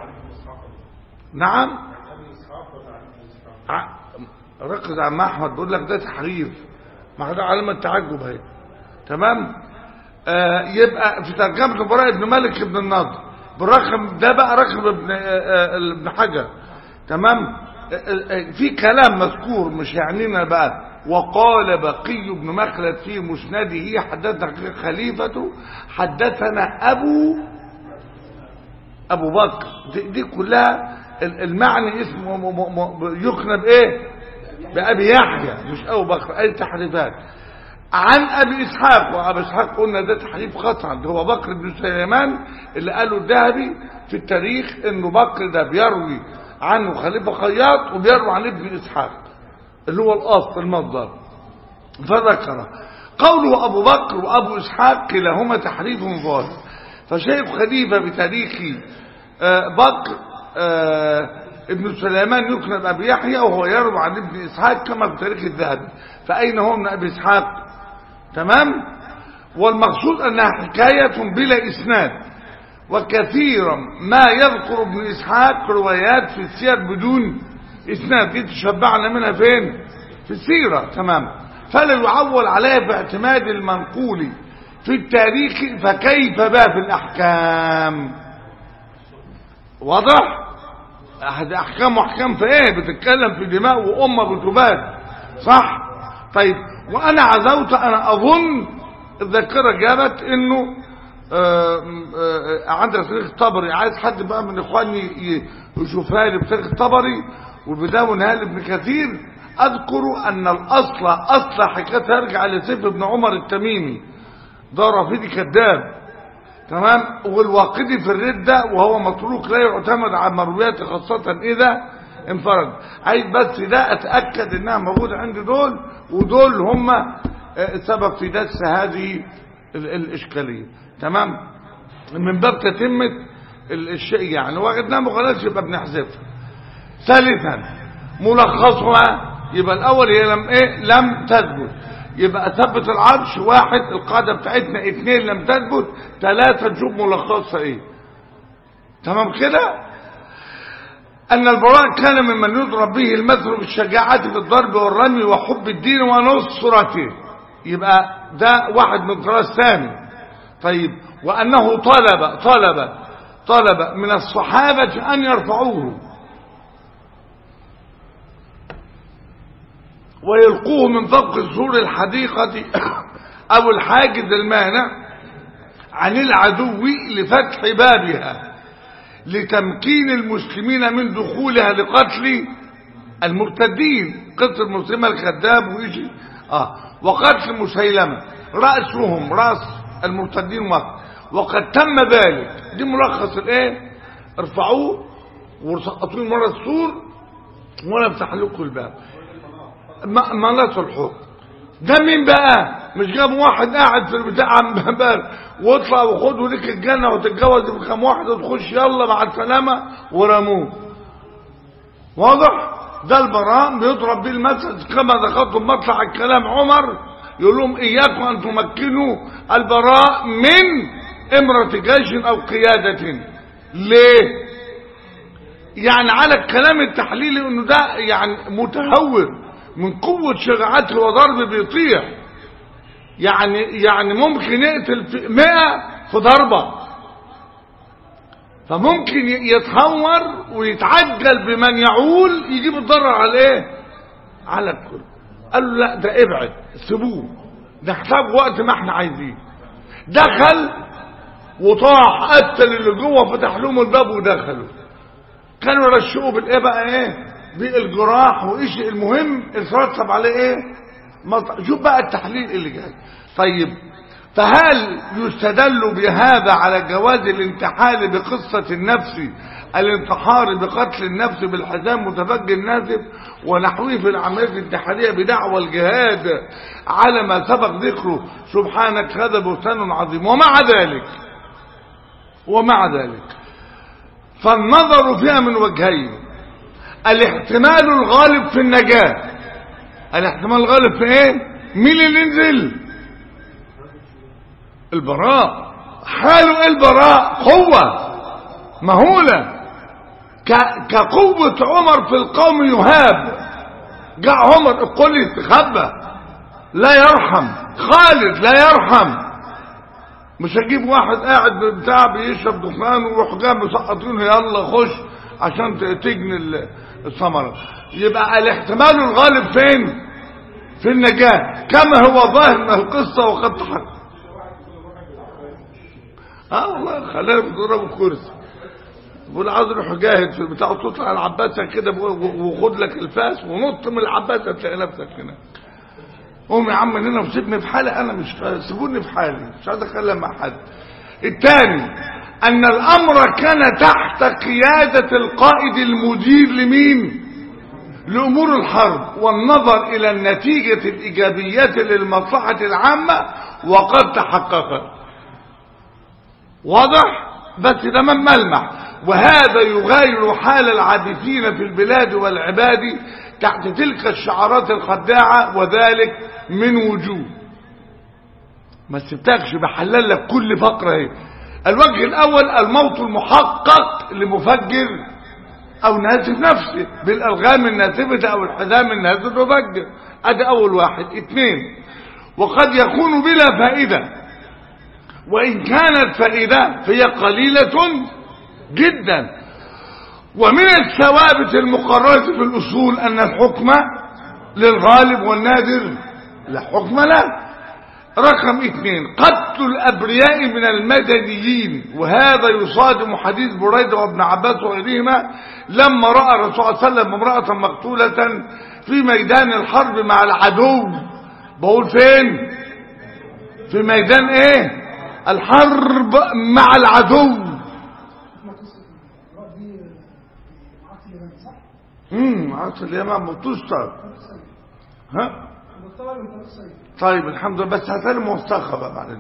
نعم ع- ركز عم احمد بيقول لك ده تحريف ما ده علامه تعجب اهي تمام آه يبقى في ترجمه البراء بن مالك بن النضر بالرقم ده بقى رقم ابن آه آه ابن حجر تمام آه آه آه، في كلام مذكور مش يعنينا بقى وقال بقي بن مخلد في مسنده حدثنا خليفته حدثنا ابو ابو بكر دي, دي كلها ال- المعنى اسمه م- م- م- يقنى بايه بابي يحيى مش ابو بكر اي تحريفات عن ابي اسحاق وابي اسحاق قلنا ده تحريف قطعا ده هو بكر بن سليمان اللي قاله الذهبي في التاريخ انه بكر ده بيروي عنه خليفه خياط وبيروي عن ابن اسحاق اللي هو الاصل المصدر فذكر قوله أبو بكر وأبو إسحاق كلاهما تحريف ظاهر فشيخ خليفة بتاريخ آه، بكر آه، ابن سليمان يكنى بأبي يحيى وهو يروي عن ابن إسحاق كما في تاريخ الذهبي فأين هو من أبي إسحاق تمام والمقصود أنها حكاية بلا إسناد وكثيرا ما يذكر ابن إسحاق روايات في السير بدون إسناد دي تشبعنا منها فين في السيرة تمام فلا يعول عليها باعتماد المنقول في التاريخ فكيف بقى في الأحكام واضح أحد أحكام وأحكام في إيه بتتكلم في دماء وأمة بتباد صح طيب وانا عزوت انا اظن الذاكره جابت انه آه، آه، عندك تاريخ الطبري عايز حد بقى من اخواني ي- يشوفها لي بتاريخ الطبري والبدايه والنهايه لابن كثير اذكر ان الاصل اصل حكايه ترجع لسيف بن عمر التميمي ده رافضي كذاب تمام والواقدي في الردة وهو متروك لا يعتمد على مروياته خاصة إذا انفرد عايز بس ده أتأكد إنها موجودة عند دول ودول هم آه، سبب في دس هذه ال- الإشكالية تمام من باب تتمة ال- الشيء يعني وجدناه مغلقش يبقى بنحذفها ثالثا ملخصها يبقى الأول هي لم إيه لم تثبت يبقى ثبت العرش واحد القاعدة بتاعتنا اثنين لم تثبت ثلاثة نشوف ملخصها ايه تمام كده أن البراء كان ممن يضرب به المثل بالشجاعة في الضرب والرمي وحب الدين ونصرته يبقى ده واحد من الطراز ثاني طيب وأنه طلب طلب طلب من الصحابة أن يرفعوه ويلقوه من فوق سور الحديقة أو الحاجز المانع عن العدو لفتح بابها لتمكين المسلمين من دخولها لقتل المرتدين قتل المسلمة الكذاب ويجي آه وقتل مسيلمة رأسهم رأس المرتدين وقت وقد تم ذلك دي ملخص الايه ارفعوه وسقطوه مرة السور وانا افتح لكم الباب م- مناط الحكم ده مين بقى مش جاب واحد قاعد في البتاع عم بال واطلع وخده ليك الجنة وتتجوز بكام واحد وتخش يلا مع السلامة ورموه واضح ده البراء بيضرب بيه المثل كما ذكرتم مطلع الكلام عمر يقول لهم اياكم ان تمكنوا البراء من امرة جيش او قيادة ليه يعني على الكلام التحليلي انه ده يعني متهور من قوة شجاعته وضرب بيطيح يعني يعني ممكن يقتل في مئة في ضربة فممكن يتهور ويتعجل بمن يعول يجيب الضرر على ايه على الكل قال له لا ده ابعد سيبوه نحتاج وقت ما احنا عايزين دخل وطاح قتل اللي جوه فتح لهم الباب ودخلوا كانوا يرشقوا بالايه بقى ايه بالجراح وايش المهم اترتب عليه ايه مط... شوف بقى التحليل اللي جاي طيب فهل يستدل بهذا على جواز الانتحال بقصة النفس الانتحار بقتل النفس بالحزام متفجر نازف ونحوه في العمليات الانتحارية بدعوى الجهاد على ما سبق ذكره سبحانك هذا بهتان عظيم ومع ذلك ومع ذلك فالنظر فيها من وجهين الاحتمال الغالب في النجاة الاحتمال الغالب في ايه مين اللي نزل البراء حاله ايه البراء قوة مهولة ك- كقوة عمر في القوم يهاب جاء عمر الكل يستخبى لا يرحم خالد لا يرحم مش هجيب واحد قاعد بتاع بيشرب دخان ويروح جاي مسقطينه يلا خش عشان ت- تجني ال- الثمرة يبقى الاحتمال الغالب فين في النجاة كما هو ظاهر من القصة وقد تحقق اه والله خلينا بضرب الكرسي بقول عاوز اروح جاهد في البتاع وتطلع العباسه كده وخد لك الفاس ونط من العباسه تلاقي نفسك هناك قوم يا عم من هنا وسيبني في حالي انا مش سيبوني في حالي مش عايز اتكلم مع حد الثاني ان الامر كان تحت قياده القائد المدير لمين لامور الحرب والنظر الى النتيجه الايجابيه للمصلحه العامه وقد تحققت واضح بس ده من ملمح وهذا يغاير حال العابثين في البلاد والعباد تحت تلك الشعارات الخداعة وذلك من وجوه ما سبتكش بحلل لك كل فقرة اهي الوجه الاول الموت المحقق لمفجر او ناسف نفسه بالالغام الناسفة او الحزام الناسف المفجر ادي اول واحد اثنين وقد يكون بلا فائدة وإن كانت فائدة فهي قليلة جدا ومن الثوابت المقررة في الأصول أن الحكم للغالب والنادر لا حكم له رقم اثنين قتل الأبرياء من المدنيين وهذا يصادم حديث بريدة وابن عباس وغيرهما لما رأى الرسول صلى الله عليه وسلم امرأة مقتولة في ميدان الحرب مع العدو بقول فين في ميدان ايه الحرب مع العدو امم عصر اليمن متصل ها طيب الحمد لله بس هتلاقي موثقه بقى بعدين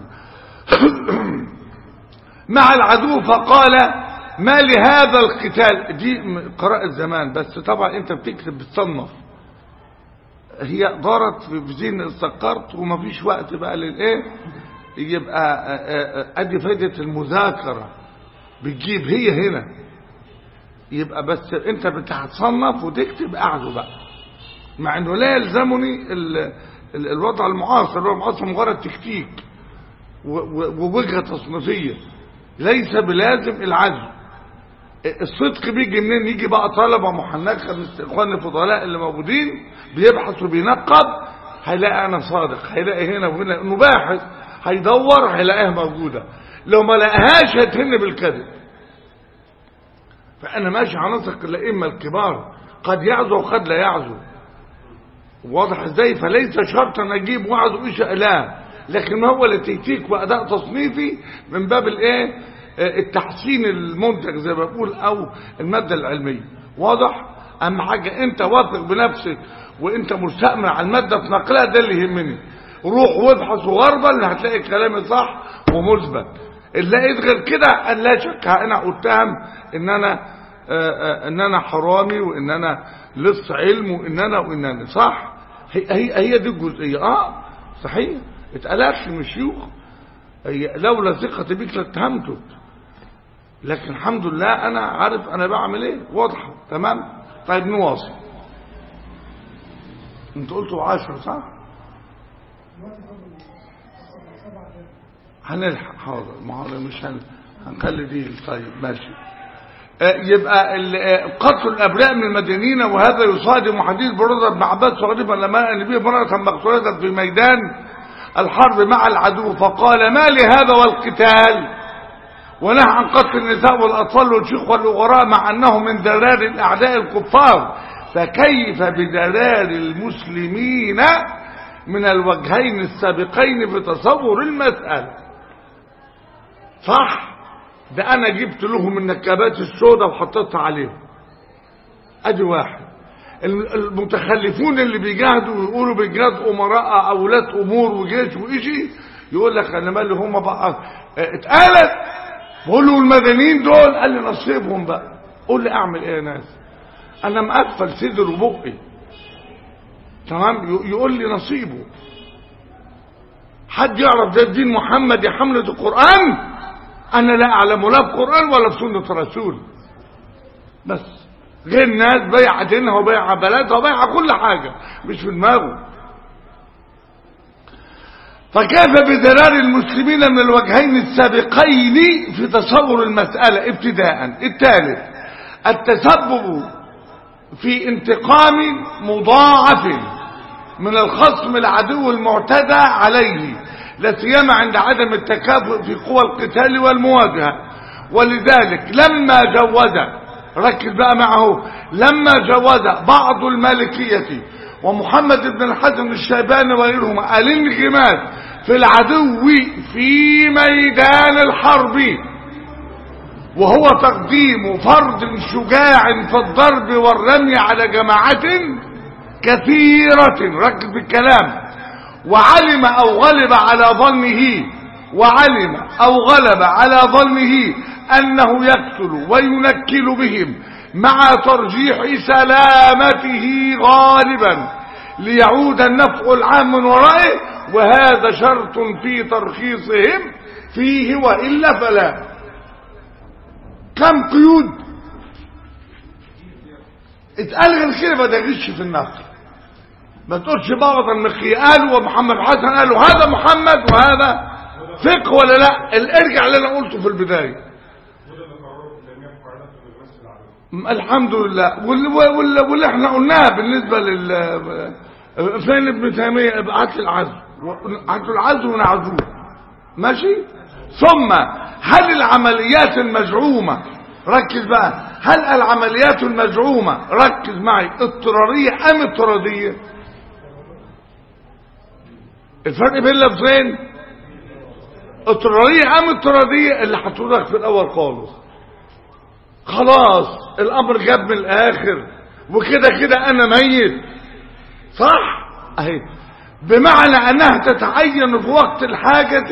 مع العدو فقال ما لهذا القتال دي قراءة زمان بس طبعا انت بتكتب بتصنف هي دارت في ذهن استقرت ومفيش وقت بقى للايه يبقى ادي فايدة المذاكرة بتجيب هي هنا يبقى بس انت بتتصنف وتكتب قعده بقى مع انه لا يلزمني ال ال الوضع المعاصر هو المعاصر مجرد تكتيك ووجهة تصنيفية ليس بلازم العزم الصدق بيجي منين يجي بقى طلبة محنكة من اخوان الفضلاء اللي موجودين بيبحث وبينقب هيلاقي انا صادق هيلاقي هنا وهنا انه باحث هيدور هيلاقيها موجودة لو ما لقاهاش هتهن بالكذب فانا ماشي على نسق الائمه الكبار قد يعزو وقد لا يعزو واضح ازاي فليس شرطا اجيب وعد وايش لا لكن هو لتكتيك واداء تصنيفي من باب الايه التحسين المنتج زي ما بقول او الماده العلميه واضح اهم حاجه انت واثق بنفسك وانت مستأمن على الماده في نقلها ده اللي يهمني روح وابحث وغربا هتلاقي كلامي صح ومثبت اللي لقيت غير كده ان لا شك انا اتهم ان انا آآ آآ ان انا حرامي وان انا لص علم وان انا وان انا صح هي هي, هي دي الجزئيه اه صحيح اتقالت من الشيوخ هي لولا ثقتي بيك لاتهمتك لكن الحمد لله انا عارف انا بعمل ايه واضحه تمام طيب نواصل انت قلتوا عشرة صح هنلحق حاضر ما هو مش هن... هنخلي دي طيب ماشي آه يبقى قتل الابرياء من المدينين وهذا يصادم حديث برده بن عباس غريبا لما النبي امراه مقتوله في ميدان الحرب مع العدو فقال ما لهذا والقتال ونهى عن قتل النساء والاطفال والشيخ والغراء مع انه من درار الاعداء الكفار فكيف بدرار المسلمين من الوجهين السابقين في تصور المسألة صح ده انا جبت لهم النكبات السوداء وحطيتها عليهم ادي واحد المتخلفون اللي بيجاهدوا ويقولوا بجهاد امراء اولاد امور وجيش وإشي يقول لك انا مالي هم بقى اتقالت بقول له المدنيين دول قال لي نصيبهم بقى قول لي اعمل ايه يا ناس انا مقفل صدر وبقي تمام يقول لي نصيبه حد يعرف ده الدين محمد يا حملة القرآن انا لا اعلم لا في قرآن ولا في سنة رسول بس غير ناس بيع دينها وبيع بلدها وبيع كل حاجة مش في دماغه فكيف بضرار المسلمين من الوجهين السابقين في تصور المسألة ابتداء الثالث التسبب في انتقام مضاعف من الخصم العدو المعتدى عليه لا سيما عند عدم التكافؤ في قوى القتال والمواجهة ولذلك لما جوز ركز بقى معه لما جوز بعض المالكية ومحمد بن الحسن الشيباني وغيرهما الانغماس في العدو في ميدان الحرب وهو تقديم فرد شجاع في الضرب والرمي على جماعة كثيرة ركز بالكلام وعلم او غلب على ظنه وعلم او غلب على ظنه انه يقتل وينكل بهم مع ترجيح سلامته غالبا ليعود النفع العام من ورائه وهذا شرط في ترخيصهم فيه وإلا فلا كم قيود اتقال غير كده ما تغش في النقل ما تقولش بعض المخي قالوا ومحمد حسن قالوا هذا محمد وهذا فقه ولا لا ارجع اللي انا قلته في البدايه الحمد لله واللي, واللي, واللي احنا قلناه بالنسبة لل فين ابن تيمية ابعت لي العزو هاتوا العزو ونعزوه ماشي ثم هل العمليات المزعومة ركز بقى هل العمليات المزعومة ركز معي اضطرارية ام اضطرادية الفرق بين اللفظين اضطرارية ام اضطرادية اللي هتقولك في الاول خالص خلاص الامر جاب من الاخر وكده كده انا ميت صح اهي بمعنى انها تتعين في وقت الحاجة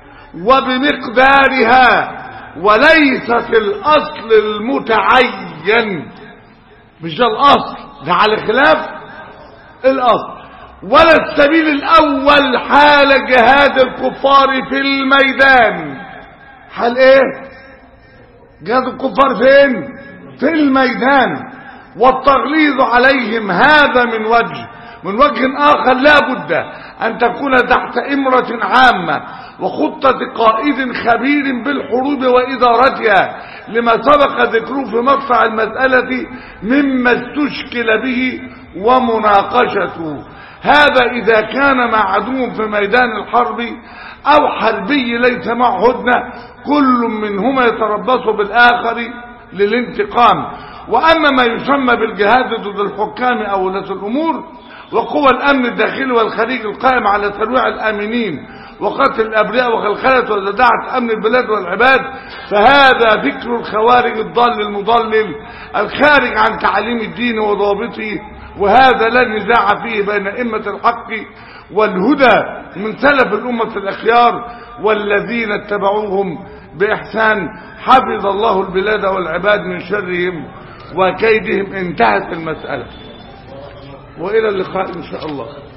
وبمقدارها وليست الاصل المتعين مش ده الاصل ده على خلاف الاصل ولا السبيل الاول حال جهاد الكفار في الميدان حال ايه جهاد الكفار فين في الميدان والتغليظ عليهم هذا من وجه من وجه آخر لا بد أن تكون تحت إمرة عامة وخطة قائد خبير بالحروب وإدارتها لما سبق ذكره في مقطع المسألة مما استشكل به ومناقشته هذا إذا كان مع عدو في ميدان الحرب أو حربي ليس معه هدنة كل منهما يتربص بالآخر للانتقام وأما ما يسمى بالجهاد ضد الحكام أو ولاة الأمور وقوى الأمن الداخلي والخارجي القائم على ترويع الآمنين وقتل الأبرياء وخلخلة وزداعة أمن البلاد والعباد فهذا فكر الخوارج الضال المضلل الخارج عن تعليم الدين وضوابطه وهذا لا نزاع فيه بين أئمة الحق والهدى من سلف الأمة الأخيار والذين اتبعوهم بإحسان حفظ الله البلاد والعباد من شرهم وكيدهم انتهت المسألة وإلى اللقاء إن شاء الله